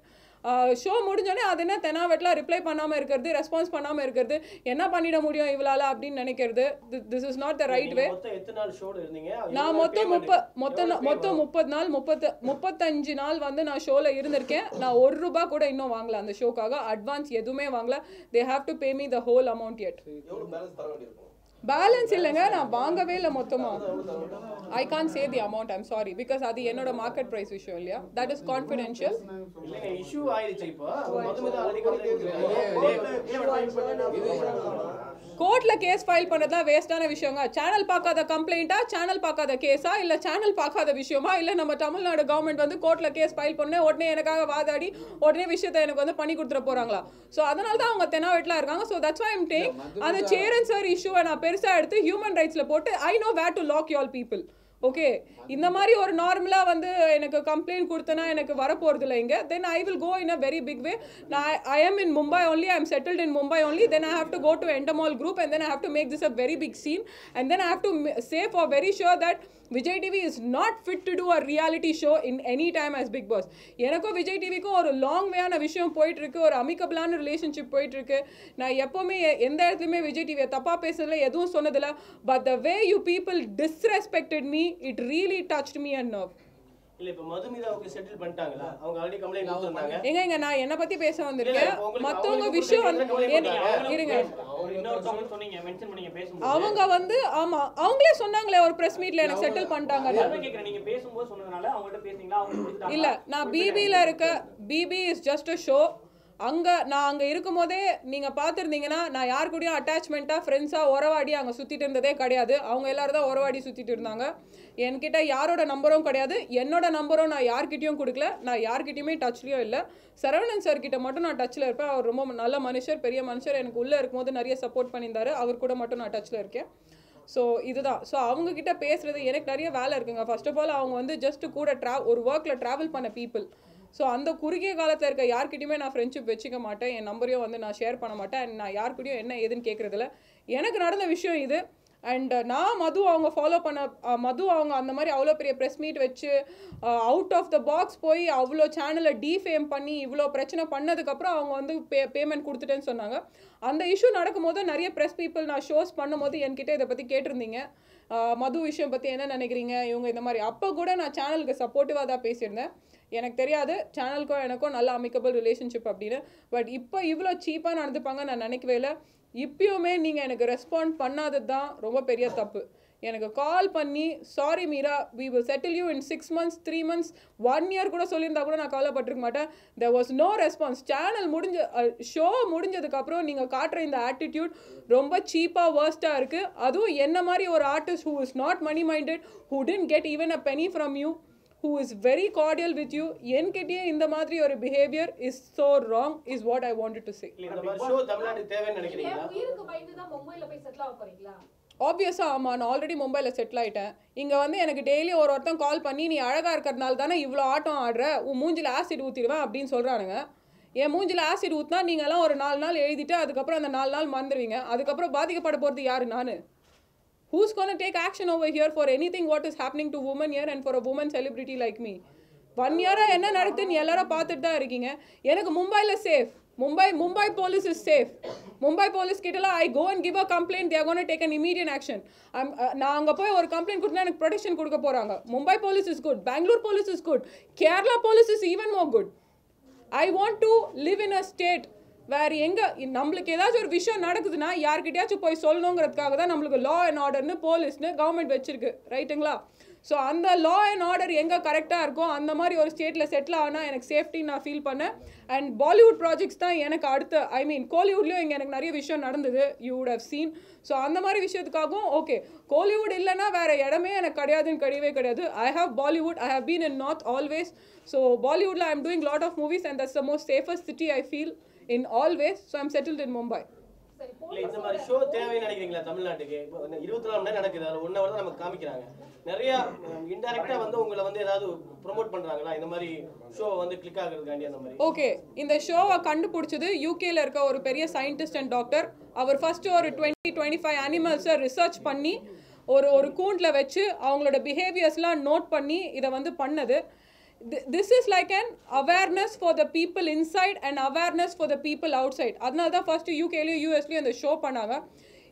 show முடிஞ்சோடனே அது என்ன தெனாவட்டில் ரிப்ளை பண்ணாமல் இருக்கிறது ரெஸ்பான்ஸ் பண்ணாமல் இருக்கிறது என்ன பண்ணிட முடியும் இவளால் அப்படின்னு நினைக்கிறது this is not the right way நீங்க மொத்தம் எத்தனை நாள் ஷோல இருந்தீங்க நான் மொத்தம் முப்ப மொத்தம் மொத்தம் முப்பது நாள் முப்பத்து முப்பத்தஞ்சு நாள் வந்து நான் ஷோவில் இருந்திருக்கேன் நான் ஒரு ரூபா கூட இன்னும் வாங்கல அந்த ஷோக்காக அட்வான்ஸ் எதுவுமே வாங்கல they have to pay me the whole amount yet எவ்வளவு பேலன்ஸ் தர வேண்டியிருக்கும் பேலன்ஸ் இல்லைங்க நான் வாங்கவே இல்லை மொத்தமா I can't say the amount I'm sorry because அது என்னோட மார்க்கெட் ப்ரைஸ் விஷயம் இல்லையா தட் இஸ் கான்ஃபிடென்ஷியல் இல்லைங்க இஷ்யூ ஆயிடுச்சு இப்போ மதுமிதா ஆல்ரெடி கம்ப்ளைண்ட் கோர்ட்ல கேஸ் ஃபைல் பண்ணதுலாம் வேஸ்டான விஷயங்க சேனல் பார்க்காத கம்ப்ளைண்ட்டா சேனல் பார்க்காத கேஸா இல்ல சேனல் பார்க்காத விஷயமா இல்ல நம்ம தமிழ்நாடு கவர்மெண்ட் வந்து கோர்ட்ல கேஸ் ஃபைல் பண்ண உடனே எனக்காக வாதாடி உடனே விஷயத்தை எனக்கு வந்து பண்ணி கொடுத்துட போறாங்களா ஸோ அதனால தான் அவங்க தெனாவெட்லாம் இருக்காங்க so that's why am take அந்த சேரன் சார் இஷ்யூவை நான் பெருசா எடுத்து ஹியூமன் ரைட்ஸ்ல போட்டு I know where to lock you all people okay இந்த மாதிரி ஒரு நார்மலாக வந்து எனக்கு கம்ப்ளைண்ட் கொடுத்தனா எனக்கு வரப்போகிறது இல்லை இங்கே then I will go in a very big way நான் I am in Mumbai only, I am settled in Mumbai only, then I have to go to Endemol group and then I have to make this a very big scene and then I have to m- say for very sure that Vijay TV is not fit to do a reality show in any time as Big Boss. எனக்கும் விஜய் டிவிக்கும் ஒரு லாங் வேயான விஷயம் போயிட்டு இருக்கு ஒரு அமிக்கபிளான ரிலேஷன்ஷிப் போயிட்டு இருக்கு நான் எப்பவுமே எ- எந்த இடத்துலையுமே விஜய் டிவியை தப்பா பேசுறதுல எதுவும் சொன்னதில்ல but the way you people disrespected me it really touched me and nerve இல்ல இப்ப மதுமிதாவுக்கு செட்டில் பண்ணிட்டாங்களா அவங்க ஆல்ரெடி கம்ப்ளைண்ட் கொடுத்திருந்தாங்க எங்க இங்க நான் என்ன பத்தி பேச இல்ல, வந்திருக்கேன் இப்ப உங்களுக்கு- மத்தவங்க அவங்களுக்கு விஷயம் என்ன complaint வந்து பண்ணாங்க? இருங்க இன்னொருத்தவங்க சொன்னீங்க மென்ஷன் பண்ணீங்க பேசும்போது அவங்க வந்து ஆமா அவங்களே சொன்னாங்களே ஒரு பிரஸ் மீட்ல எனக்கு செட்டில் பண்ணிட்டாங்க அதான் கேக்குறேன் நீங்க பேசும்போது சொன்னதுனால அவங்கள்ட்ட பேசுனீங்களா அவங்க கொடுத்துட்டாங்களா? இல்ல நான் பிபில இருக்க BB is just a show அங்க நான் அங்க இருக்கும்போதே நீங்க பார்த்திருந்தீங்கன்னா நான் யார் கூடயும் அட்டாச்மெண்ட்டா ஃப்ரெண்ட்ஸா உறவாடி அங்க சுத்திட்டு இருந்ததே கிடையாது அவங்க எல்லாரும் தான் உறவாடி சுத்திட்டு இருந்தாங்க என்கிட்ட யாரோட நம்பரும் கிடையாது என்னோட நம்பரும் நான் யார்கிட்டயும் கொடுக்கல நான் யார்கிட்டயுமே டச்லயும் இல்ல சரவணன் சார் கிட்ட மட்டும் நான் டச்ல இருப்பேன் அவர் ரொம்ப நல்ல மனுஷர் பெரிய மனுஷர் எனக்கு உள்ள இருக்கும்போது நிறைய சப்போர்ட் பண்ணியிருந்தாரு அவர் கூட மட்டும் நான் டச்ல இருக்கேன் ஸோ இதுதான் ஸோ அவங்க கிட்ட பேசுறது எனக்கு நிறைய வேலை இருக்குங்க ஃபர்ஸ்ட் ஆஃப் ஆல் அவங்க வந்து ஜஸ்ட் கூட ட்ரா ஒரு ஒர்க்கில் ட்ராவல் பண்ண பீப்புள் ஸோ அந்த குறுகிய காலத்தில் இருக்க யார்கிட்டயுமே நான் ஃப்ரெண்ட்ஷிப் வச்சுக்க மாட்டேன் என் நம்பரையும் வந்து நான் ஷேர் பண்ண மாட்டேன் and நான் யார்கிட்டயும் என்ன ஏதுன்னு கேட்குறதில்ல எனக்கு நடந்த விஷயம் இது அண்ட் நான் மது அவங்க ஃபாலோ பண்ண அஹ், மது அவங்க அந்த மாதிரி அவ்வளோ பெரிய ப்ரெஸ் மீட் வச்சு அவுட் ஆஃப் த பாக்ஸ் போய் அவ்வளோ சேனலை டீஃபேம் பண்ணி இவ்வளோ பிரச்சனை பண்ணதுக்கப்புறம் அவங்க வந்து பே பேமெண்ட் கொடுத்துட்டேன்னு சொன்னாங்க அந்த இஷ்யூ நடக்கும்போது நிறைய ப்ரெஸ் பீப்புள் நான் ஷோஸ் பண்ணும்போது என்கிட்ட இதை பற்றி கேட்டிருந்தீங்க ஆஹ் மது விஷயம் பற்றி என்ன நினைக்கிறீங்க இவங்க இந்த மாதிரி அப்போ கூட நான் சேனலுக்கு சப்போர்ட்டிவாக தான் பேசியிருந்தேன் எனக்கு தெரியாது சேனலுக்கும் எனக்கும் நல்ல அமிக்கபிள் ரிலேஷன்ஷிப் அப்படின்னு பட் இப்போ இவ்வளோ சீப்பாக நடந்துப்பாங்க நான் நினைக்கவே இல்லை இப்பயுமே நீங்கள் எனக்கு ரெஸ்பாண்ட் பண்ணாதது தான் ரொம்ப பெரிய தப்பு எனக்கு கால் பண்ணி sorry Meera we will settle you in six months three months one year கூட சொல்லியிருந்தா கூட நான் கவலைப்பட்டிருக்க மாட்டேன் there was no response channel முடிஞ்ச ஷோ முடிஞ்சதுக்கப்புறம் நீங்கள் காட்டுற இந்த ஆட்டிடியூட் ரொம்ப சீப்பாக வேர்ஸ்ட்டாக இருக்குது அதுவும் என்ன மாதிரி ஒரு artist who is not money minded who didn't get even a penny from you who is very cordial with you என்கிட்டயே இந்த மாதிரி ஒரு behaviour is so wrong is what I wanted to say இல்ல இந்த மாதிரி ஷோ தமிழ்நாட்டுக்கு தேவைன்னு நினைக்கிறீங்களா என் உயிருக்கு பயந்து தான் மும்பைல போய் செட்டில் ஆக போறீங்களா ஆப்வியஸாக ஆமாம் நான் ஆல்ரெடி மும்பையில் செட்டில் ஆயிட்டேன் இங்கே வந்து எனக்கு டெய்லி ஒரு ஒருத்தன் கால் பண்ணி நீ அழகாக இருக்கிறதுனால தானே இவ்வளோ ஆட்டம் ஆடுற உன் மூஞ்சில் ஆசிட் ஊற்றிடுவேன் அப்படின்னு சொல்கிறானுங்க என் மூஞ்சில் ஆசிட் ஊற்றினா நீங்கள்லாம் ஒரு நாலு நாள் எழுதிட்டு அதுக்கப்புறம் அந்த நாலு நாள் மறந்துடுவீங்க அதுக்கப்புறம் பாதிக்கப்பட போகிறது யாரு நான் who's going to take action over here for anything what is happening to women here and for a woman celebrity like me one இயராக என்ன நடக்குதுன்னு எல்லாரும் பார்த்துட்டு தான் இருக்கீங்க எனக்கு மும்பையில் safe Mumbai Mumbai police is safe Mumbai police கிட்டலாம் I go and give a complaint there gonna take an immediate action நான் அங்கே போய் ஒரு கம்ப்ளைண்ட் கொடுத்தா எனக்கு ப்ரொடெக்ஷன் கொடுக்க போகிறாங்க Mumbai police is good Bangalore police is good Kerala police is even more good I want to live in a state வேறு எங்கே நம்மளுக்கு ஏதாச்சும் ஒரு விஷயம் நடக்குதுன்னா யார்கிட்டயாச்சும் போய் சொல்லணுங்கிறதுக்காக தான் நம்மளுக்கு லா அண்ட் ஆர்டர்னு போலீஸ்னு கவர்மெண்ட் வச்சிருக்கு ரைட்டுங்களா ஸோ அந்த லா அண்ட் ஆர்டர் எங்கே கரெக்டாக இருக்கோ அந்த மாதிரி ஒரு ஸ்டேட்டில் செட்டில் ஆனால் எனக்கு சேஃப்டி நான் ஃபீல் பண்ணேன் அண்ட் பாலிவுட் ப்ராஜெக்ட்ஸ் தான் எனக்கு அடுத்த ஐ மீன் கோலிவுட்லேயும் இங்கே எனக்கு நிறைய விஷயம் நடந்தது you would have seen so அந்த மாதிரி விஷயத்துக்காகவும் ஓகே கோலிவுட் இல்லைன்னா வேறு இடமே எனக்கு கிடையாதுன்னு கிடையவே கிடையாது I have Bollywood I have been in north always so பாலிவுட்டில் I am doing lot of movies and that's the most safest city I feel in always so I'm settled in Mumbai சரி இல்ல இந்த மாதிரி ஷோ தேவைன்னு நினைக்கிறீங்களா தமிழ்நாட்டுக்கு இப்போ இந்த இருபத்தி நாலு மணி நேரம் நடக்குது அதில் ஒன் ஹவர் தான் நமக்கு காமிக்கிறாங்க நிறைய இன்டெரக்டா வந்து உங்களை வந்து ஏதாவது ப்ரோமோட் பண்றாங்களா இந்த மாதிரி ஷோ வந்து கிளிக் ஆகுறதுக்காண்டி அந்த மாதிரி ஓகே இந்த ஷோவை கண்டுபிடிச்சது யூகேல இருக்க ஒரு பெரிய சயின்டிஸ்ட் அண்ட் டாக்டர் அவர் ஃபர்ஸ்ட் ஒரு டுவெண்ட்டி டுவெண்ட்டி ஃபைவ் அனிமல்ஸை ரிசர்ச் பண்ணி ஒரு ஒரு கூண்டில் வச்சு அவங்களோட பிஹேவியர்ஸ்லாம் நோட் பண்ணி இதை வந்து பண்ணது this is like an awareness for the people inside and awareness for the people outside அதனால தான் ஃபர்ஸ்ட் யூகேலையும் யூஎஸ்லையும் இந்த ஷோ பண்ணாங்க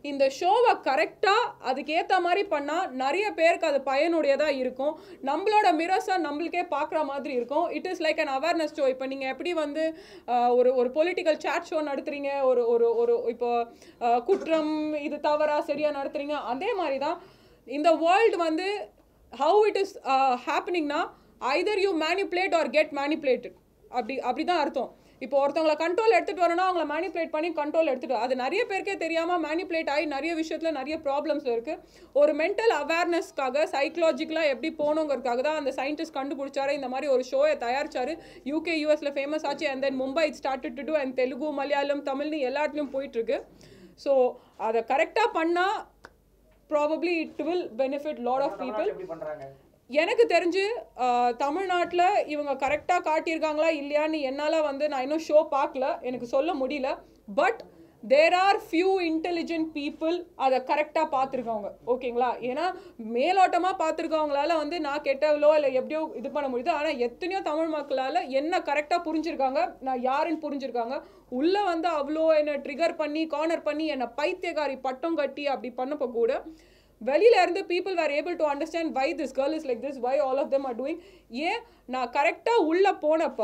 இந்த ஷோவை கரெக்டாக அதுக்கேற்ற மாதிரி பண்ணால் நிறைய பேருக்கு அது பயனுடையதாக இருக்கும் நம்மளோட மிரர்ஸாக நம்மளுக்கே பார்க்குற மாதிரி இருக்கும் it is like an awareness show இப்போ நீங்கள் எப்படி வந்து ஆஹ், ஒரு ஒரு பொலிட்டிக்கல் chat ஷோ நடத்துறீங்க ஒரு ஒரு ஒரு இப்போ ஆஹ், குற்றம் இது தவறா சரியாக நடத்துறீங்க அதே மாதிரி தான் இந்த வேர்ல்டு வந்து ஹவு இட் இஸ் ஹேப்பனிங்னா either you manipulate or get manipulated அப்படி அப்படி தான் அர்த்தம் இப்போ ஒருத்தவங்களை கண்ட்ரோல் எடுத்துகிட்டு வரணும் அவங்கள மேனிப்புலேட் பண்ணி கண்ட்ரோல் எடுத்துட்டு வா. அது நிறைய பேருக்கே தெரியாமல் மேனிப்புலேட் ஆகி நிறைய விஷயத்தில் நிறைய ப்ராப்ளம்ஸ் இருக்குது ஒரு மென்டல் அவேர்னஸ்க்காக சைக்கலாஜிக்கலாக எப்படி போகணுங்கிறதுக்காக தான் அந்த சயின்டிஸ்ட் கண்டுபிடிச்சாரு இந்த மாதிரி ஒரு ஷோயை தயாரிச்சாரு யூகே யூஎஸில் ஃபேமஸ் ஆச்சு and then Mumbai it started to do and Telugu Malayalam தமிழ்னு எல்லாத்துலேயும் போயிட்டுருக்கு ஸோ அதை கரெக்டாக பண்ணால் probably it will benefit lot of people எப்படி பண்றாங்க எனக்கு தெரிஞ்சு தமிழ்நாட்டில் இவங்க கரெக்டாக காட்டியிருக்காங்களா இல்லையான்னு என்னால் வந்து நான் இன்னும் ஷோ பார்க்கல எனக்கு சொல்ல முடியல but there are few intelligent people அதை கரெக்டாக பார்த்துருக்காங்க ஓகேங்களா ஏன்னா மேலோட்டமாக பார்த்துருக்கவங்களால வந்து நான் கெட்டவளோ இல்லை எப்படியோ இது பண்ண முடியுது ஆனால் எத்தனையோ தமிழ் மக்களால் என்ன கரெக்டாக புரிஞ்சிருக்காங்க நான் யாருன்னு புரிஞ்சிருக்காங்க உள்ளே வந்து அவ்வளோ என்னை ட்ரிகர் பண்ணி கார்னர் பண்ணி என்னை பைத்தியக்காரி பட்டம் கட்டி அப்படி பண்ணப்போ கூட வெளியில இருந்து people were able to understand why this girl is like this why all of them are doing ஏன் நான் கரெக்டாக உள்ளே போனப்போ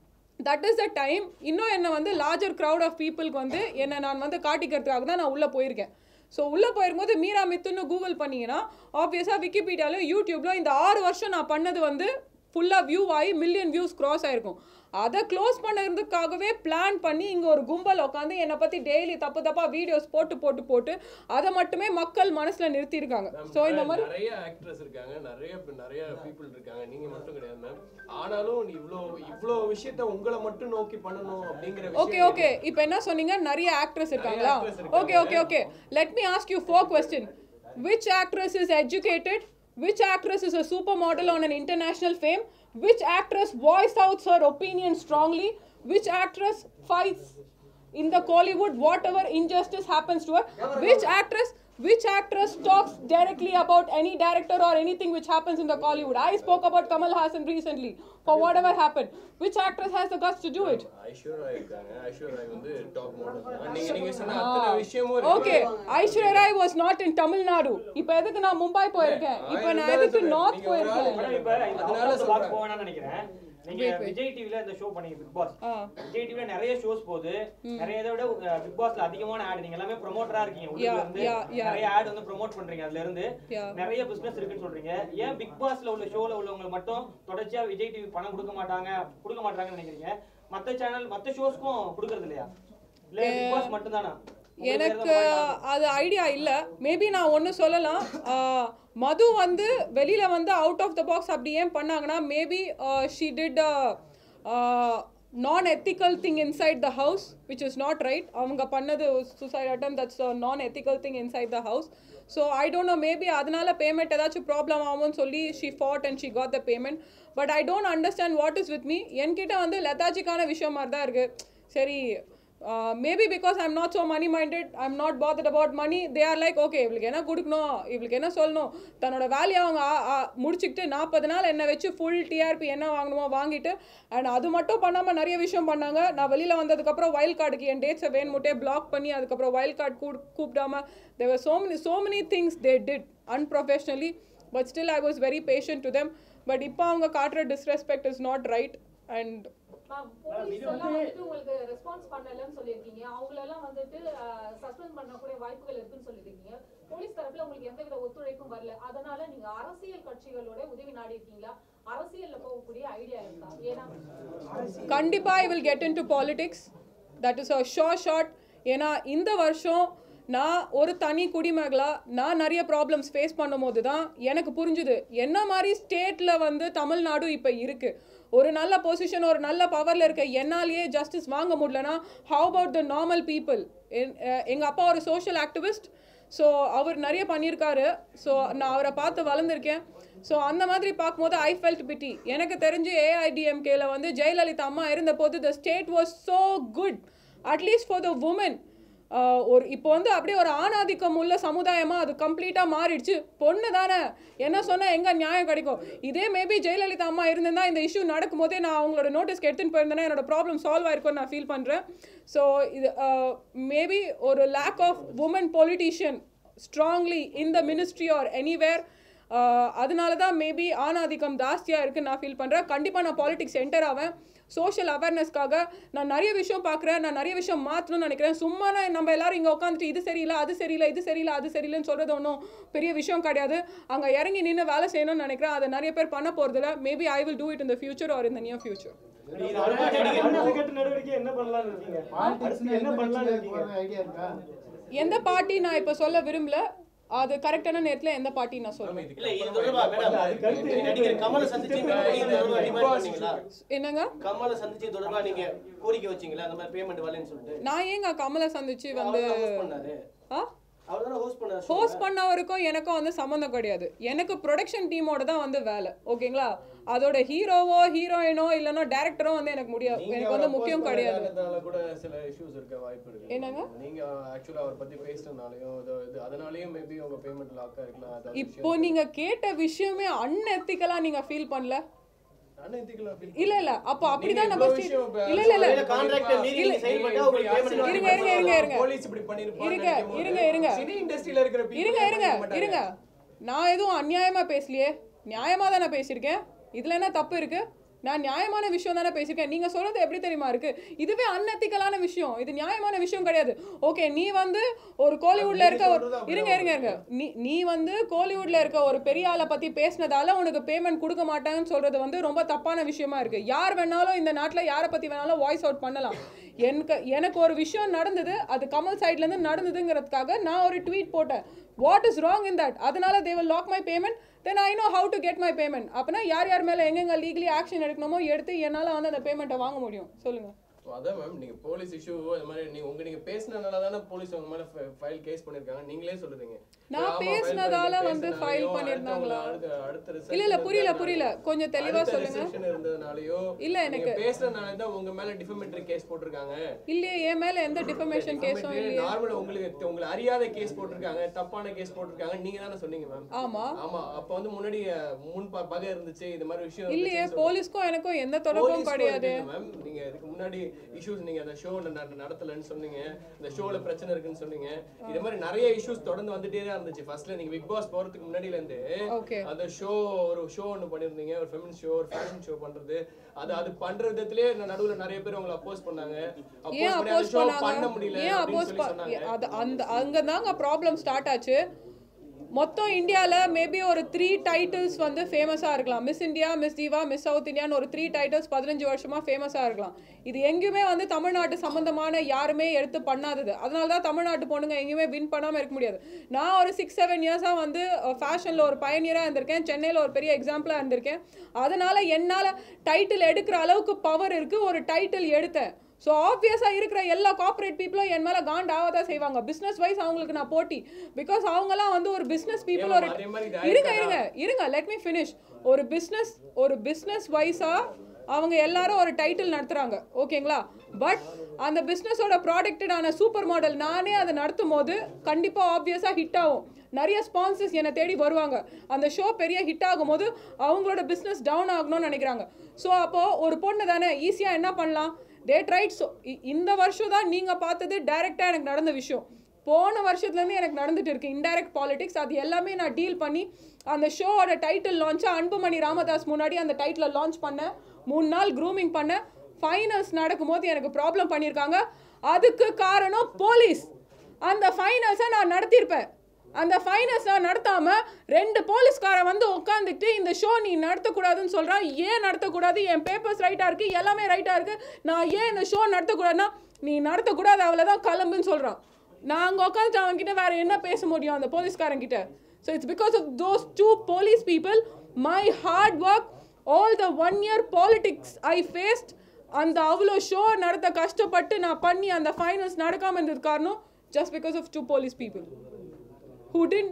தட் இஸ் த டைம் இன்னும் என்னை வந்து லார்ஜர் க்ரௌட் ஆஃப் பீப்புளுக்கு வந்து என்னை நான் வந்து காட்டிக்கிறதுக்காக தான் நான் உள்ளே போயிருக்கேன் ஸோ உள்ளே போயிருக்கும்போது மீரா மித்துன்னு கூகுள் பண்ணீங்கன்னா ஆப்வியஸாக விக்கிபீடியாலும் யூடியூப்ல இந்த ஆறு வருஷம் நான் பண்ணது வந்து ஃபுல்லாக வியூ ஆகி மில்லியன் வியூஸ் க்ராஸ் ஆயிருக்கும் அதை க்ளோஸ் பண்ணுறதுக்காகவே பிளான் பண்ணி இங்கே ஒரு கும்பல் உட்காந்து என்னை பற்றி டெய்லி தப்பு தப்பாக வீடியோஸ் போட்டு போட்டு போட்டு அதை மட்டுமே மக்கள் மனசில் நிறுத்தியிருக்காங்க ஸோ இந்த மாதிரி நிறைய ஆக்ட்ரஸ் இருக்காங்க நிறைய பே- நிறைய பீப்புள் இருக்காங்க நீங்க மட்டும் கிடையாது மேம் ஆனாலும் நீ இவ்ளோ இவ்ளோ விஷயத்த உங்களை மட்டும் நோக்கி பண்ணணும் அப்படிங்கிற ஓகே விஷயம் ஓகே இப்போ என்ன சொன்னீங்க நிறைய ஆக்ட்ரஸ் இருக்காங்களா actress இருக்காங்க. Okay okay okay let me ask you four question which actress is educated which actress is a supermodel on an international fame which actress voiced out her opinion strongly which actress fights in the Kollywood whatever injustice happens to her which actress which actress talks directly about any director or anything which happens in the Kollywood I spoke about Kamal Hassan recently for whatever happened which actress has the guts to do it Aishwarya இருக்காங்க ஐஸ்வர்யா வந்து டாப் மாடல் நீங்க நீங்க சொன்ன அத்தனை விஷயமும் இருக்கு. Okay Aishwarya Rai was not in Tamil Nadu இப்போ எதுக்கு நான் மும்பை போயிருக்கேன் இப்போ நான் எதுக்கு நார்த் நீங்க ஒரு ஆள் போயிருக்கேன் மேடம், இப்ப இந்த அதனால out of the box சொல்றேன். போவேணாம்னு நினைக்கிறேன் நீங்க Wait, wait. விஜய் டிவில இந்த ஷோ பண்ணீங்க பிக் பாஸ் ஆ விஜய் டிவில நிறைய ஷோஸ் போகுது நிறைய இதை விட பிக் பாஸ்ல அதிகமான ஆட் நீங்க எல்லாமே ப்ரொமோட்டரா இருக்கீங்க உள்ள Yeah, இருந்து yeah, yeah. நிறைய ஆட் வந்து ப்ரோமோட் பண்றீங்க அதுல இருந்து Yeah. நிறைய பிசினஸ் இருக்குன்னு சொல்றீங்க ஏன் பிக் பாஸ்ல உள்ள ஷோல உள்ளவங்க மட்டும் தொடர்ச்சியா விஜய் டிவி பணம் கொடுக்க மாட்டாங்க கொடுக்க மாட்டாங்கன்னு நினைக்கிறீங்க மத்த சேனல் மத்த ஷோஸ்க்கும் கொடுக்கறது இல்லையா இல்ல பிக் பாஸ் மட்டும் தானா எனக்கு அது ஐடியா இல்லை மேபி நான் ஒன்று சொல்லலாம் ஆஹ், மது வந்து வெளியில் வந்து அவுட் ஆஃப் த பாக்ஸ் அப்படி ஏன் பண்ணாங்கன்னா maybe she did non ethical thing inside the house which is not right அவங்க பண்ணது suicide attempt that's non ethical thing inside the house so I don't know maybe அதனால பேமெண்ட் ஏதாச்சும் ப்ராப்ளம் ஆகும்னு சொல்லி she fought and she got the payment but I don't understand what is with me என்கிட்ட வந்து லெத்தாஜிக்கான விஷயம் மாதிரி தான் இருக்குது சரி maybe because I'm not so money minded I'm not bothered about money they are like okay இவளுக்கு என்ன கொடுக்கணும் இவளுக்கு என்ன சொல்லணும் தன்னோட வேலையை அவங்க ஆ- ஆ- முடிச்சுக்கிட்டு நாற்பது நாள் என்னை வச்சு ஃபுல் டிஆர்பி என்ன வாங்கணுமோ வாங்கிட்டு அண்ட் அது மட்டும் பண்ணாமல் நிறைய விஷயம் பண்ணாங்க நான் வெளியில் வந்ததுக்கப்புறம் வைல்ட் கார்டுக்கு என் டேட்ஸை வேணுமுட்டே பிளாக் பண்ணி அதுக்கப்புறம் வைல்ட் கார்டு கூ கூப்பிடாம they were so many so many things they did unprofessionally but still I was very patient to them but இப்போ அவங்க காட்டுற disrespect is not right and ma'am police எல்லாம் வந்துட்டு உங்களுக்கு ரெஸ்பான்ஸ் பண்ணலன்னு சொல்லியிருக்கீங்க அவங்களெல்லாம் வந்துட்டு சஸ்பெண்ட் பண்ணக்கூடிய வாய்ப்புகள் இருக்குன்னு சொல்லியிருக்கீங்க போலீஸ் தரப்புல உங்களுக்கு எந்தவித ஒத்துழைப்பும் வரல அதனால நீங்க அரசியல் கட்சிகளோட உதவி நாடி இருக்கீங்களா அரசியல்ல போகக்கூடிய ஐடியா இருக்கா ஏன்னா கண்டிப்பா I will get into politics that is a show short ஏன்னா இந்த வருஷம் நான் ஒரு தனி குடிமகளா நான் நிறைய ப்ராப்ளம்ஸ் ஃபேஸ் பண்ணும்போது தான் எனக்கு புரிஞ்சுது என்ன மாதிரி ஸ்டேட்டில் வந்து தமிழ்நாடு இப்போ இருக்கு ஒரு நல்ல பொசிஷன் ஒரு நல்ல பவரில் இருக்க என்னாலேயே ஜஸ்டிஸ் வாங்க முடியலனா how about the normal people எங்கள் அப்பா ஒரு சோஷியல் ஆக்டிவிஸ்ட் ஸோ அவர் நிறைய பண்ணியிருக்காரு ஸோ நான் அவரை பார்த்து வளர்ந்துருக்கேன் ஸோ அந்த மாதிரி பார்க்கும்போது ஐ ஃபெல்ட் பிட்டி எனக்கு தெரிஞ்சு ஏஐடிஎம்கேல வந்து ஜெயலலிதா அம்மா இருந்தபோது the state was so good at least for the woman ah ஒரு இப்போ வந்து அப்படியே ஒரு ஆணாதிக்கம் உள்ள சமுதாயமா அது கம்ப்ளீட்டா மாறிடுச்சு பொண்ணு தானே என்ன சொன்னா எங்க நியாயம் கிடைக்கும் இதே மேபி ஜெயலலிதா அம்மா இருந்திருந்தா இந்த இஷ்யூ நடக்கும் போதே நான் அவங்களோட நோட்டீஸ்க்கு எடுத்துன்னு போயிருந்தேன்னா என்னோட ப்ராப்ளம் சால்வ் ஆயிருக்கும்னு நான் ஃபீல் பண்றேன் ஸோ இது மேபி ஒரு lack of woman politician strongly in the ministry or anywhere அதனால தான் மேபி ஆணாதிக்கம் ஜாஸ்தியாக இருக்குன்னு நான் ஃபீல் பண்ணுறேன் கண்டிப்பாக நான் பாலிடிக்ஸ் என்டர் ஆவேன் சோஷியல் அவேர்னஸ்க்காக நான் நிறைய விஷயம் பார்க்குறேன் நான் நிறைய விஷயம் மாற்றணும்னு நினைக்கிறேன் சும்மா நான் நம்ம எல்லாரும் இங்கே உட்காந்துட்டு இது சரியில்லை அது சரியில்லை இது சரியில்லை அது சரியில்லைன்னு சொல்கிறது ஒன்றும் பெரிய விஷயம் கிடையாது அங்கே இறங்கி நின்று வேலை செய்யணும்னு நினைக்கிறேன் அதை நிறைய பேர் பண்ண போகிறதில்ல maybe I will do it in the future or in the near future இது அடுத்த நடவடிக்கை என்ன பண்ணலாம்னு இருக்கீங்க பாலிடிக்ஸ்னா அடுத்து என்ன எந்த பண்ணலாம்னு கட்சியில இருக்கீங்க போற ஐடியா இருக்கா எந்த பார்ட்டி நான் இப்போ சொல்ல விரும்பல அது கரெக்டான நேரத்தில் எந்த பார்ட்டி நான் சொல்லுவேன் இல்ல இது தொடர்பா மேடம் நடிகர் கமலை சந்திச்சு மீட் பண்ணி இது தொடர்பா டிமாண்ட் பண்ணீங்களா என்னங்க கமலை சந்திச்சு தொடர்பா நீங்க கோரிக்கை வச்சீங்களா அந்த மாதிரி பேமெண்ட் வரலன்னு சொல்லிட்டு நான் ஏங்க கமலை சந்திச்சு வந்து அவர் ஹோஸ்ட் பண்ணாரு ஆ அவர் தானே ஹோஸ்ட் பண்ணாரு ஹோஸ்ட் பண்ணவருக்கும் எனக்கும் வந்து சம்மந்தம் கிடையாது எனக்கு ப்ரொடக்ஷன் டீமோட தான் வந்து வேலை ஓகேங்களா அதோட ஹீரோவோ ஹீரோயினோ இல்லைன்னா டேரக்டரோ வந்து எனக்கு முடியாது எனக்கு வந்து முக்கியம் கிடையாது அதனால கூட சில இஷ்யூஸ் இருக்க வாய்ப்பு இருக்கு என்னங்க? நீங்க ஆக்சுவலா அவர் பத்தி பேசுறதுனாலயும் இது- இது அதனாலயும் மேபி உங்க பேமெண்ட் லாக்கா இருக்கலாம் அதாவது இப்போ நீங்க கேட்ட விஷயமே அன்எத்திக்கலா நீங்க ஃபீல் பண்ணல unethical ஆ feel இல்ல இல்ல அப்போ அப்படிதான் நீங்க நம்ம இவ்வளவு feel- விஷயம் இப்ப இல்ல இல்ல இல்ல இல்ல, contract அ மீறி நீங்க செயல்பட்டா நீங்க உங்களுக்கு இப்படி payment இருங்க, இருங்க, இருங்க, இருங்க. போலீஸ் இப்படி பண்ணிருப்பாங்க இருங்க, இருங்க, இருங்க. சினி இண்டஸ்ட்ரியில இருக்கிற people இருங்க ஏன் இருங்க பண்ணிக்க மாட்டாங்க? இருங்க நான் எதுவும் அநியாயமா பேசலையே நியாயமா தானே பேசியிருக்கேன் இதுல என்ன தப்பு இருக்கு நான் நியாயமான விஷயம் தானே பேசியிருக்கேன் நீங்க சொல்றது எப்படி தெரியுமா இருக்கு இதுவே அன்எத்திக்கலான விஷயம் இது நியாயமான விஷயம் கிடையாது ஓகே நீ வந்து ஒரு கோலிவுட்ல இருக்க ஒரு சொல்றது அப்படியே இருங்க இருங்க இருங்க நீ நீ வந்து கோலிவுட்ல இருக்க ஒரு பெரிய ஆளை பத்தி பேசினதால உனக்கு பேமெண்ட் கொடுக்க மாட்டாங்கன்னு சொல்றது வந்து ரொம்ப தப்பான விஷயமா இருக்கு யார் வேணாலும் இந்த நாட்டுல யாரை பத்தி வேணாலும் வாய்ஸ் அவுட் பண்ணலாம் எனக்கு எனக்கு ஒரு விஷயம் நடந்தது அது கமல் சைட்ல இருந்து நடந்ததுங்கிறதுக்காக நான் ஒரு ட்வீட் போட்டேன் what is wrong in that அதனால they will lock my payment then I know how to get my payment அப்படின்னா யார் யார் மேல எங்கெங்க லீகலி ஆக்ஷன் எடுக்கணுமோ எடுத்து என்னால வந்து அந்த பேமெண்ட்டை வாங்க முடியும் சொல்லுங்க So, அதான் மேம் நீங்க போலீஸ் இஷ்யூ அது மாதிரி நீங்க உங்க நீங்க பேசினனால தானே போலீஸ் உங்க மேல ஃபைல் கேஸ் பண்ணிருக்காங்க நீங்களே சொல்றீங்க நான் ஆமா, file பேசுனதால பண்ணி வந்து பேசுனதாலயோ, file அடுத்து பண்ணிருந்தாங்களா? உங்களை அடுத்த- அடுத்த reception இல்ல இல்ல புரியல இருந்ததுனால- புரியல கொஞ்சம் தெளிவா அடுத்த சொல்லுங்க reception இருந்ததுனாலயோ இல்ல, எனக்கு- நீங்க பேசுனதுனால தான் உங்க மேல டிஃபமேட்டரி கேஸ் போட்டிருக்காங்க இல்லையே என் மேல எந்த டிஃபமேஷன் கேஸும் இல்லையே நார்மல் உங்களுக்கு உங்களை அறியாத கேஸ் போட்டிருக்காங்க தப்பான கேஸ் போட்டிருக்காங்க நீங்க தானே சொன்னீங்க மேம் ஆமா ஆமா அப்ப வந்து முன்னாடி அஹ், முன் ப- பகை இருந்துச்சு இந்த மாதிரி விஷயம் இல்லையே இருந்துச்சுன்னு போலீஸ்க்கும் எனக்கும் எந்த தொடர்பும் கிடையாது மேம் நீங்க இதுக்கு முன்னாடி இஷ்யூஸ் நீங்க அந்த ஷோ நடத்தலன்னு சொன்னீங்க இந்த ஷோல பிரச்சனை இருக்குன்னு சொன்னீங்க இது மாதிரி நிறைய இஷ்யூஸ் தொடர்ந்து வந்துட்டே தான் இருந்துச்சு ஃபர்ஸ்ட்ல நீங்க பிக் பாஸ் போறதுக்கு முன்னாடில இருந்து ஓகே அந்த ஷோ ஒரு ஷோ ஒன்று பண்ணியிருந்தீங்க ஒரு ஃபெமினிஸ்ட் ஷோ ஒரு ஃபேஷன் ஷோ பண்றது அது அது பண்ற விதத்திலே நடுவுல நிறைய பேர் உங்களை அப்போஸ் பண்ணாங்க ஏன் அப்போஸ் பண்ணி அந்த அப்போஸ் ஷோ பண்ணாங்க பண்ண முடியல ஏன் அப்படின்னு அப்போஸ் சொல்லி சொன்னாங்க அது அந்த அங்க தாங்க ப்ராப்ளம் ஸ்டார்ட் ஆச்சு மொத்தம் இந்தியாவில் மேபி ஒரு த்ரீ டைட்டில்ஸ் வந்து ஃபேமஸாக இருக்கலாம் Miss India Miss Diva Miss South இந்தியான்னு ஒரு த்ரீ டைட்டில்ஸ் பதினஞ்சு வருஷமாக ஃபேமஸாக இருக்கலாம் இது எங்கேயுமே வந்து தமிழ்நாட்டு சம்மந்தமான யாருமே எடுத்து பண்ணாதது அதனால தான் தமிழ்நாட்டு பொண்ணுங்க எங்கேயுமே வின் பண்ணாமல் இருக்க முடியாது நான் ஒரு சிக்ஸ் செவன் இயர்ஸாக வந்து ஃபேஷனில் ஒரு பயனியராக இருந்திருக்கேன் சென்னையில் ஒரு பெரிய எக்ஸாம்பிளாக இருந்திருக்கேன் அதனால் என்னால் டைட்டில் எடுக்கிற அளவுக்கு பவர் இருக்குது ஒரு டைட்டில் எடுத்தேன் ஸோ ஆப்வியஸாக இருக்கிற எல்லா கார்ப்பரேட் பீப்புளும் என் மேலே காண்ட் ஆகதான் செய்வாங்க பிஸ்னஸ் வைஸ் அவங்களுக்கு நான் போட்டி பிகாஸ் அவங்கலாம் வந்து ஒரு பிஸ்னஸ் பீப்புள் ஒரு அதே மாதிரி இது இருங்க ஆயிருக்காதா? இருங்க இருங்க லெட் மீ ஃபினிஷ் ஒரு பிஸ்னஸ் ஒரு பிஸ்னஸ் வைஸாக அவங்க எல்லாரும் ஒரு டைட்டில் நடத்துகிறாங்க ஓகேங்களா பட் அந்த பிஸ்னஸோட ப்ராடக்டடான சூப்பர் மாடல் நானே அதை நடத்தும் போது கண்டிப்பாக ஆப்வியஸாக ஹிட் ஆகும் நிறைய ஸ்பான்சர்ஸ் என்னை தேடி வருவாங்க அந்த ஷோ பெரிய ஹிட் ஆகும்போது அவங்களோட பிஸ்னஸ் டவுன் ஆகணும்னு நினைக்கிறாங்க ஸோ அப்போது ஒரு பொண்ணு தானே ஈஸியாக என்ன பண்ணலாம் தே ட்ரைட் ஸோ இந்த வருஷம் தான் நீங்கள் பார்த்தது டைரெக்டாக எனக்கு நடந்த விஷயம் போன வருஷத்துலேருந்து எனக்கு நடந்துட்டு இருக்கு இன்டைரக்ட் பாலிடிக்ஸ் அது எல்லாமே நான் டீல் பண்ணி அந்த ஷோவோட டைட்டில் லான்ச்சா அன்புமணி ராமதாஸ் முன்னாடி அந்த டைட்டிலை லான்ச் பண்ணேன் மூணு நாள் க்ரூமிங் பண்ணேன் ஃபைனல்ஸ் நடக்கும்போது எனக்கு ப்ராப்ளம் பண்ணியிருக்காங்க அதுக்கு காரணம் போலீஸ் அந்த ஃபைனல்ஸை நான் நடத்தியிருப்பேன் அந்த ஃபைனல்ஸ் நான் நடத்தாம ரெண்டு போலீஸ்காரன் வந்து உட்காந்துட்டு இந்த ஷோ நீ நடத்தக்கூடாதுன்னு சொல்றான் ஏன் நடத்தக்கூடாது என் பேப்பர்ஸ் ரைட்டா இருக்கு எல்லாமே ரைட்டா இருக்கு நான் ஏன் இந்த ஷோ நடத்தக்கூடாதுன்னா நீ நடத்தக்கூடாது அவ்வளோதான் கிளம்புன்னு சொல்றான் நான் அங்கே உட்காந்துட்டு அவன் கிட்ட வேற என்ன பேச முடியும் அந்த போலீஸ்காரன் கிட்ட so it's because of those two police people my hard work all the one year politics I faced அந்த அவ்வளோ ஷோ நடத்த கஷ்டப்பட்டு நான் பண்ணி அந்த ஃபைனல்ஸ் நடக்காம இருந்தது காரணம் just because of two police people who didn't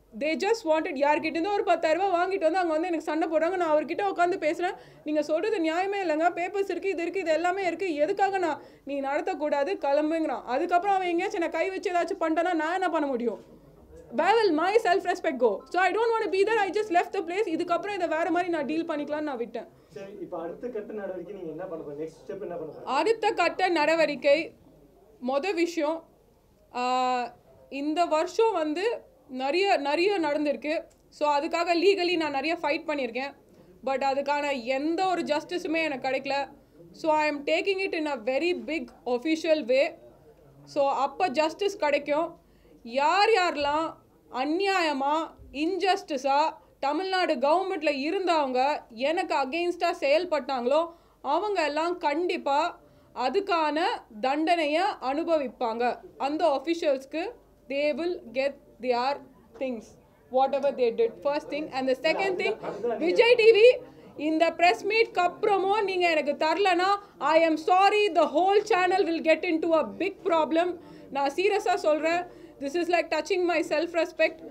they just wanted யார்கிட்ட ஒரு பத்தாயிரம் ரூபாய் வாங்கிட்டு வந்து அங்கே வந்து எனக்கு சண்டை போடுறாங்க நான் அவர்கிட்ட உட்காந்து பேசுகிறேன் நீங்கள் சொல்கிறது நியாயமே இல்லைங்க பேப்பர்ஸ் இருக்குது இது இருக்குது இது எல்லாமே இருக்குது எதுக்காக நான் நீ நடத்தக்கூடாது கிளம்புங்கிறான் அதுக்கப்புறம் அவன் எங்கேயாச்சும் என்னை கை வச்சு ஏதாச்சும் பண்ணிட்டேன்னா நான் என்ன பண்ண முடியும் where will my self respect go so i don't want to be there i just left the place இதுக்கப்புறம் இதை வேற மாதிரி நான் டீல் பண்ணிக்கலாம்னு நான் விட்டேன் சரி இப்போ அடுத்த கட்ட நடவடிக்கை நீங்க என்ன பண்ண போறீங்க நெக்ஸ்ட் ஸ்டெப் என்ன பண்ண போறீங்க அடுத்த கட்ட நடவடிக்கை மொத விஷயம் ஆஹ், இந்த வருஷம் வந்து நிறைய நிறைய நடந்திருக்கு ஸோ அதுக்காக லீகலி நான் நிறைய ஃபைட் பண்ணியிருக்கேன் பட் அதுக்கான எந்த ஒரு ஜஸ்டிஸுமே எனக்கு கிடைக்கல so I am taking it in a very big official way so அப்போ ஜஸ்டிஸ் கிடைக்கும் யார் யாரெல்லாம் அநியாயமாக இன்ஜஸ்டிஸாக தமிழ்நாடு கவர்மெண்ட்டில் இருந்தவங்க எனக்கு அகெயின்ஸ்டாக செயல்பட்டாங்களோ அவங்க எல்லாம் கண்டிப்பாக அதுக்கான தண்டனையை அனுபவிப்பாங்க அந்த ஒஃபிஷியல்ஸ்க்கு they will get their things whatever they did first thing and the second thing Vijay TV இந்த ப்ரெஸ் மீட்க்கு அப்புறமும் நீங்கள் எனக்கு தரலனா I am sorry the whole channel will get into a big problem நான் சீரியஸாக சொல்கிறேன் this is like touching my self respect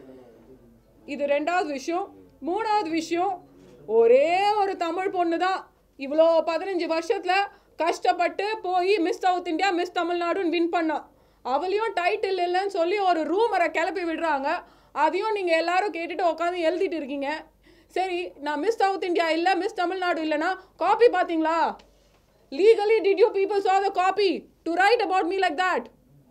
இது ரெண்டாவது விஷயம் மூணாவது விஷயம் ஒரே ஒரு தமிழ் பொண்ணு தான் இவ்வளோ பதினஞ்சு வருஷத்தில் கஷ்டப்பட்டு போய் மிஸ் சவுத் இந்தியா மிஸ் தமிழ்நாடுன்னு வின் பண்ணான் அவளையும் டைட்டில் இல்லைன்னு சொல்லி ஒரு ரூமரை கிளப்பி விடுறாங்க அதையும் நீங்கள் எல்லாரும் கேட்டுட்டு உட்காந்து எழுதிட்டு இருக்கீங்க சரி நான் மிஸ் சவுத் இந்தியா இல்லை மிஸ் தமிழ்நாடு இல்லைன்னா காப்பி பார்த்தீங்களா legally did you people saw the copy to write about me like that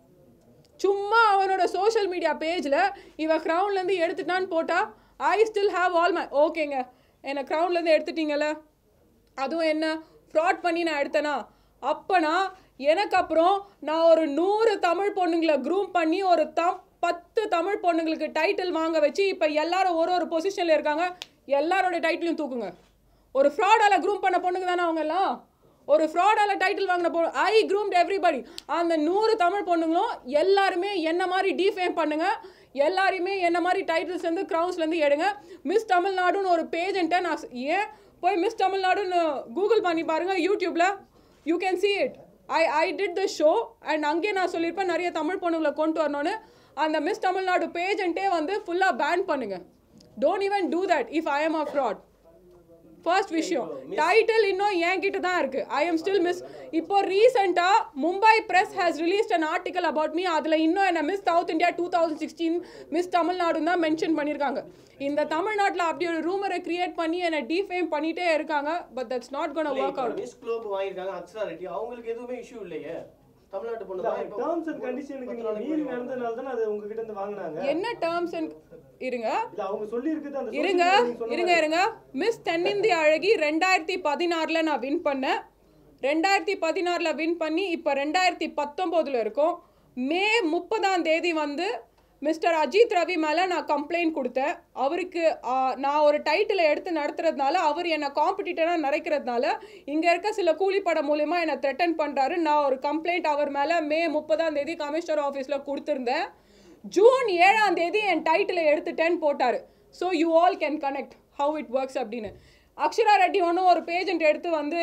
சும்மா அவனோட சோஷியல் மீடியா பேஜில் இவன் க்ரௌன்லேருந்து எடுத்துட்டான்னு போட்டா I still have all my ஓகேங்க என்னை க்ரௌன்லேருந்து எடுத்துட்டீங்கல்ல அதுவும் என்ன ஃப்ராட் பண்ணி நான் எடுத்தேனா அப்போனா எனக்கு அப்புறம் நான் ஒரு நூறு தமிழ் பொண்ணுங்களை க்ரூம் பண்ணி ஒரு தம் பத்து தமிழ் பொண்ணுங்களுக்கு டைட்டில் வாங்க வச்சு இப்போ எல்லாரும் ஒரு ஒரு பொசிஷனில் இருக்காங்க எல்லாரோட டைட்டிலையும் தூக்குங்க ஒரு ஃப்ராடால் க்ரூம் பண்ண பொண்ணுங்க தானே அவங்க எல்லாம் ஒரு ஃப்ராடால டைட்டில் வாங்கின பொண்ணு ஐ groomed everybody அந்த நூறு தமிழ் பொண்ணுங்களும் எல்லாருமே என்ன மாதிரி டிஃபேம் பண்ணுங்க எல்லாரையுமே என்ன மாதிரி டைட்டில்ஸ் வந்து க்ரௌன்ஸ்லேருந்து எடுங்க மிஸ் தமிழ்நாடுன்னு ஒரு பேஜென்ட்டை நான் ஸ்- ஏன் போய் மிஸ் தமிழ்நாடுன்னு கூகுள் பண்ணி பாருங்க யூடியூப்ல you can see it I I did the show and அங்கேயே நான் சொல்லியிருப்பேன் நிறைய தமிழ் பொண்ணுங்களை கொண்டு வரணும்னு அந்த மிஸ் தமிழ்நாடு பேஜென்ட்டே வந்து ஃபுல்லாக பேன் பண்ணுங்க don't even do that if I am a fraud first விஷயம் டைட்டில் இன்னும் என்கிட்ட தான் இருக்கு ஐ எம் ஸ்டில் மிஸ் இப்போ ரீசெண்டா Mumbai press has released an article about me அதுல இன்னும் என்ன Miss South India two thousand sixteen Miss Tamil Nadu தான் மென்ஷன் பண்ணியிருக்காங்க இந்த தமிழ்நாட்டில் அப்படி ஒரு ரூமரை கிரியேட் பண்ணி என்னை டிஃபேம் பண்ணிட்டே இருக்காங்க but that's not gonna work out Miss Globe வாங்கியிருக்காங்க அக்ஷரா ரெட்டி அவங்களுக்கு எதுவுமே இஷ்யூ இல்லையே தமிழ்நாட்டு பொண்ணு தான் இப்போ டேர்ம்ஸ் அண்ட் கண்டிஷனுக்கு நீங்க மீறி நடந்ததுனால தானே அது உங்ககிட்ட இருந்து வாங்குனாங்க என்ன டேர்ம்ஸ் அண்ட் இருங்க இல்ல அவங்க சொல்லி இருக்குது அந்த இருங்க social media நீங்க சொன்ன இருங்க இருங்க மிஸ் தென்னிந்திய அழகி ரெண்டாயிரத்தி பதினாறில் நான் வின் பண்ணேன் ரெண்டாயிரத்தி பதினாறில் வின் பண்ணி இப்போ ரெண்டாயிரத்தி பத்தொம்போதில் இருக்கோம் மே முப்பதாம் தேதி வந்து மிஸ்டர் அஜித் ரவி மேலே நான் கம்ப்ளைண்ட் கொடுத்தேன் அவருக்கு ஆ, நான் ஒரு டைட்டிலை எடுத்து நடத்துறதுனால அவர் என்னை காம்படிட்டராக நிறைக்கிறதுனால இங்கே இருக்க சில கூலிப்படம் மூலிமா என்னை த்ரெட்டன் பண்ணுறாரு நான் ஒரு கம்ப்ளைண்ட் அவர் மேலே மே முப்பதாம் தேதி கமிஷனர் ஆஃபீஸில் கொடுத்துருந்தேன் ஜூன் ஏழாம் தேதி என் டைட்டிலை எடுத்துட்டேன்னு போட்டார் so you all can connect how it works அப்படின்னு அக்ஷரா ரெட்டி ஒன்றும் ஒரு பேஜெண்ட் எடுத்து வந்து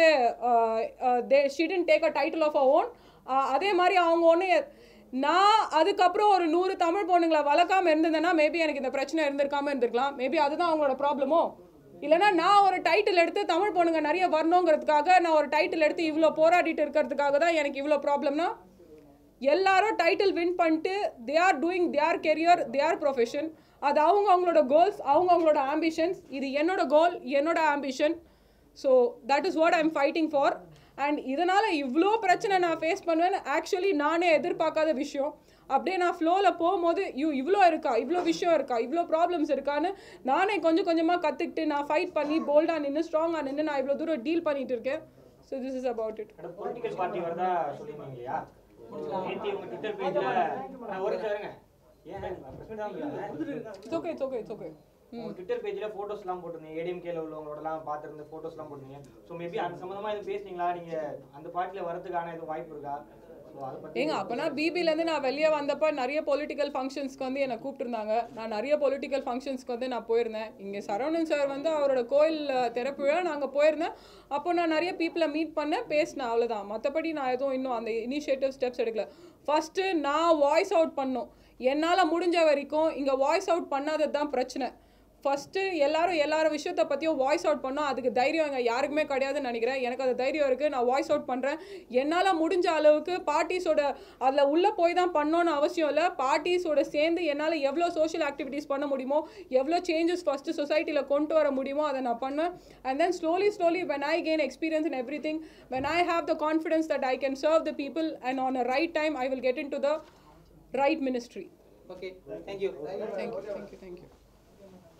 they shouldn't take a title of a own அதே மாதிரி அவங்க ஒன்று நான் அதுக்கப்புறம் ஒரு நூறு தமிழ் பொண்ணுங்களை வளர்க்காம இருந்திருந்தேன்னா மேபி எனக்கு இந்த பிரச்சனை இருந்திருக்காம இருந்திருக்கலாம் மேபி அதுதான் அவங்களோட ப்ராப்ளமோ இல்லைன்னா நான் ஒரு டைட்டில் எடுத்து தமிழ் பொண்ணுங்க நிறைய வரணுங்கிறதுக்காக நான் ஒரு டைட்டில் எடுத்து இவ்வளோ போராடிட்டு இருக்கிறதுக்காக தான் எனக்கு இவ்வளோ ப்ராப்ளம்னா எல்லாரும் டைட்டில் வின் பண்ணிட்டு they are doing their career their profession அது அவங்க அவங்களோட கோல்ஸ் அவங்க அவங்களோட ஆம்பிஷன்ஸ் இது என்னோட கோல் என்னோட ambition so that is what I am fighting for and இதனால் இவ்வளோ பிரச்சனை நான் ஃபேஸ் பண்ணுவேன் ஆக்சுவலி நானே எதிர்பார்க்காத விஷயம் அப்படியே நான் ஃப்ளோவில் போகும்போது யூ இவ்வளோ இருக்கா இவ்வளோ விஷயம் இருக்கா இவ்வளோ ப்ராப்ளம்ஸ் இருக்கான்னு நானே கொஞ்சம் கொஞ்சமாக கற்றுக்கிட்டு நான் ஃபைட் பண்ணி போல்டாக நின்று ஸ்ட்ராங்காக நின்று நான் இவ்வளோ தூரம் டீல் பண்ணிட்டு இருக்கேன் so this is about it political party வரதா சொல்லியிருந்தீங்க இல்லையா நேத்தி உங்க ட்விட்டர் பேஜ்ல நான் ஒரு நிமிஷம் இருங்க ஏன் press meet தான் வந்திருக்காங்க. It's okay it's okay it's okay உங்க ட்விட்டர் பேஜ்ல போட்டோஸ் எல்லாம் போட்டிருந்தீங்க ஏடிஎம்கேல உள்ளவங்களோட எல்லாம் பார்த்திருந்த போட்டோஸ் எல்லாம் போட்டிருந்தீங்க ஸோ மேபி அந்த சம்பந்தமா எதுவும் பேசுனீங்களா நீங்க அந்த பார்ட்டில வரதுக்கான எதுவும் வாய்ப்பு இருக்கா ஸோ அதை பத்தி ஏங்க அப்போனா பிபிலேருந்து நான் வெளியே வந்தப்போ நிறைய பொலிட்டிக்கல் ஃபங்க்ஷன்ஸ்க்கு வந்து என்னை கூப்பிட்டுருந்தாங்க நான் நிறைய பொலிட்டிக்கல் ஃபங்க்ஷன்ஸ்க்கு வந்து நான் போயிருந்தேன் இங்கே சரவணன் சார் வந்து அவரோட கோயில் அஹ், திறப்பு விழா நாங்கள் போயிருந்தேன் அப்போ நான் நிறைய பீப்புளை மீட் பண்ணேன் பேசினேன் அவ்வளோதான் மற்றபடி நான் எதுவும் இன்னும் அந்த இனிஷியேட்டிவ் ஸ்டெப்ஸ் எடுக்கல ஃபஸ்ட்டு நான் வாய்ஸ் அவுட் பண்ணோம் என்னால் முடிஞ்ச வரைக்கும் இங்கே வாய்ஸ் அவுட் பண்ணாதது தான் பிரச்சனை ஃபஸ்ட்டு எல்லாரும் எல்லாரும் விஷயத்த பற்றியும் வாய்ஸ் அவுட் பண்ணோம் அதுக்கு தைரியம் இங்கே யாருக்குமே கிடையாதுன்னு நினைக்கிறேன் எனக்கு அது தைரியம் இருக்குது நான் வாய்ஸ் அவுட் பண்ணுறேன் என்னால் முடிஞ்ச அளவுக்கு பார்ட்டிஸோட அதில் உள்ளே போய் தான் பண்ணணும்னு அவசியம் இல்லை பார்ட்டிஸோட சேர்ந்து என்னால் எவ்வளோ சோஷியல் ஆக்டிவிட்டீஸ் பண்ண முடியுமோ எவ்வளோ சேஞ்சஸ் ஃபஸ்ட்டு சொசைட்டியில் கொண்டு வர முடியுமோ அதை நான் பண்ணுவேன் and then slowly slowly when I gain experience in everything when I have the confidence that I can serve the people and on a right time I will get into the right ministry okay thank you thank you thank you thank you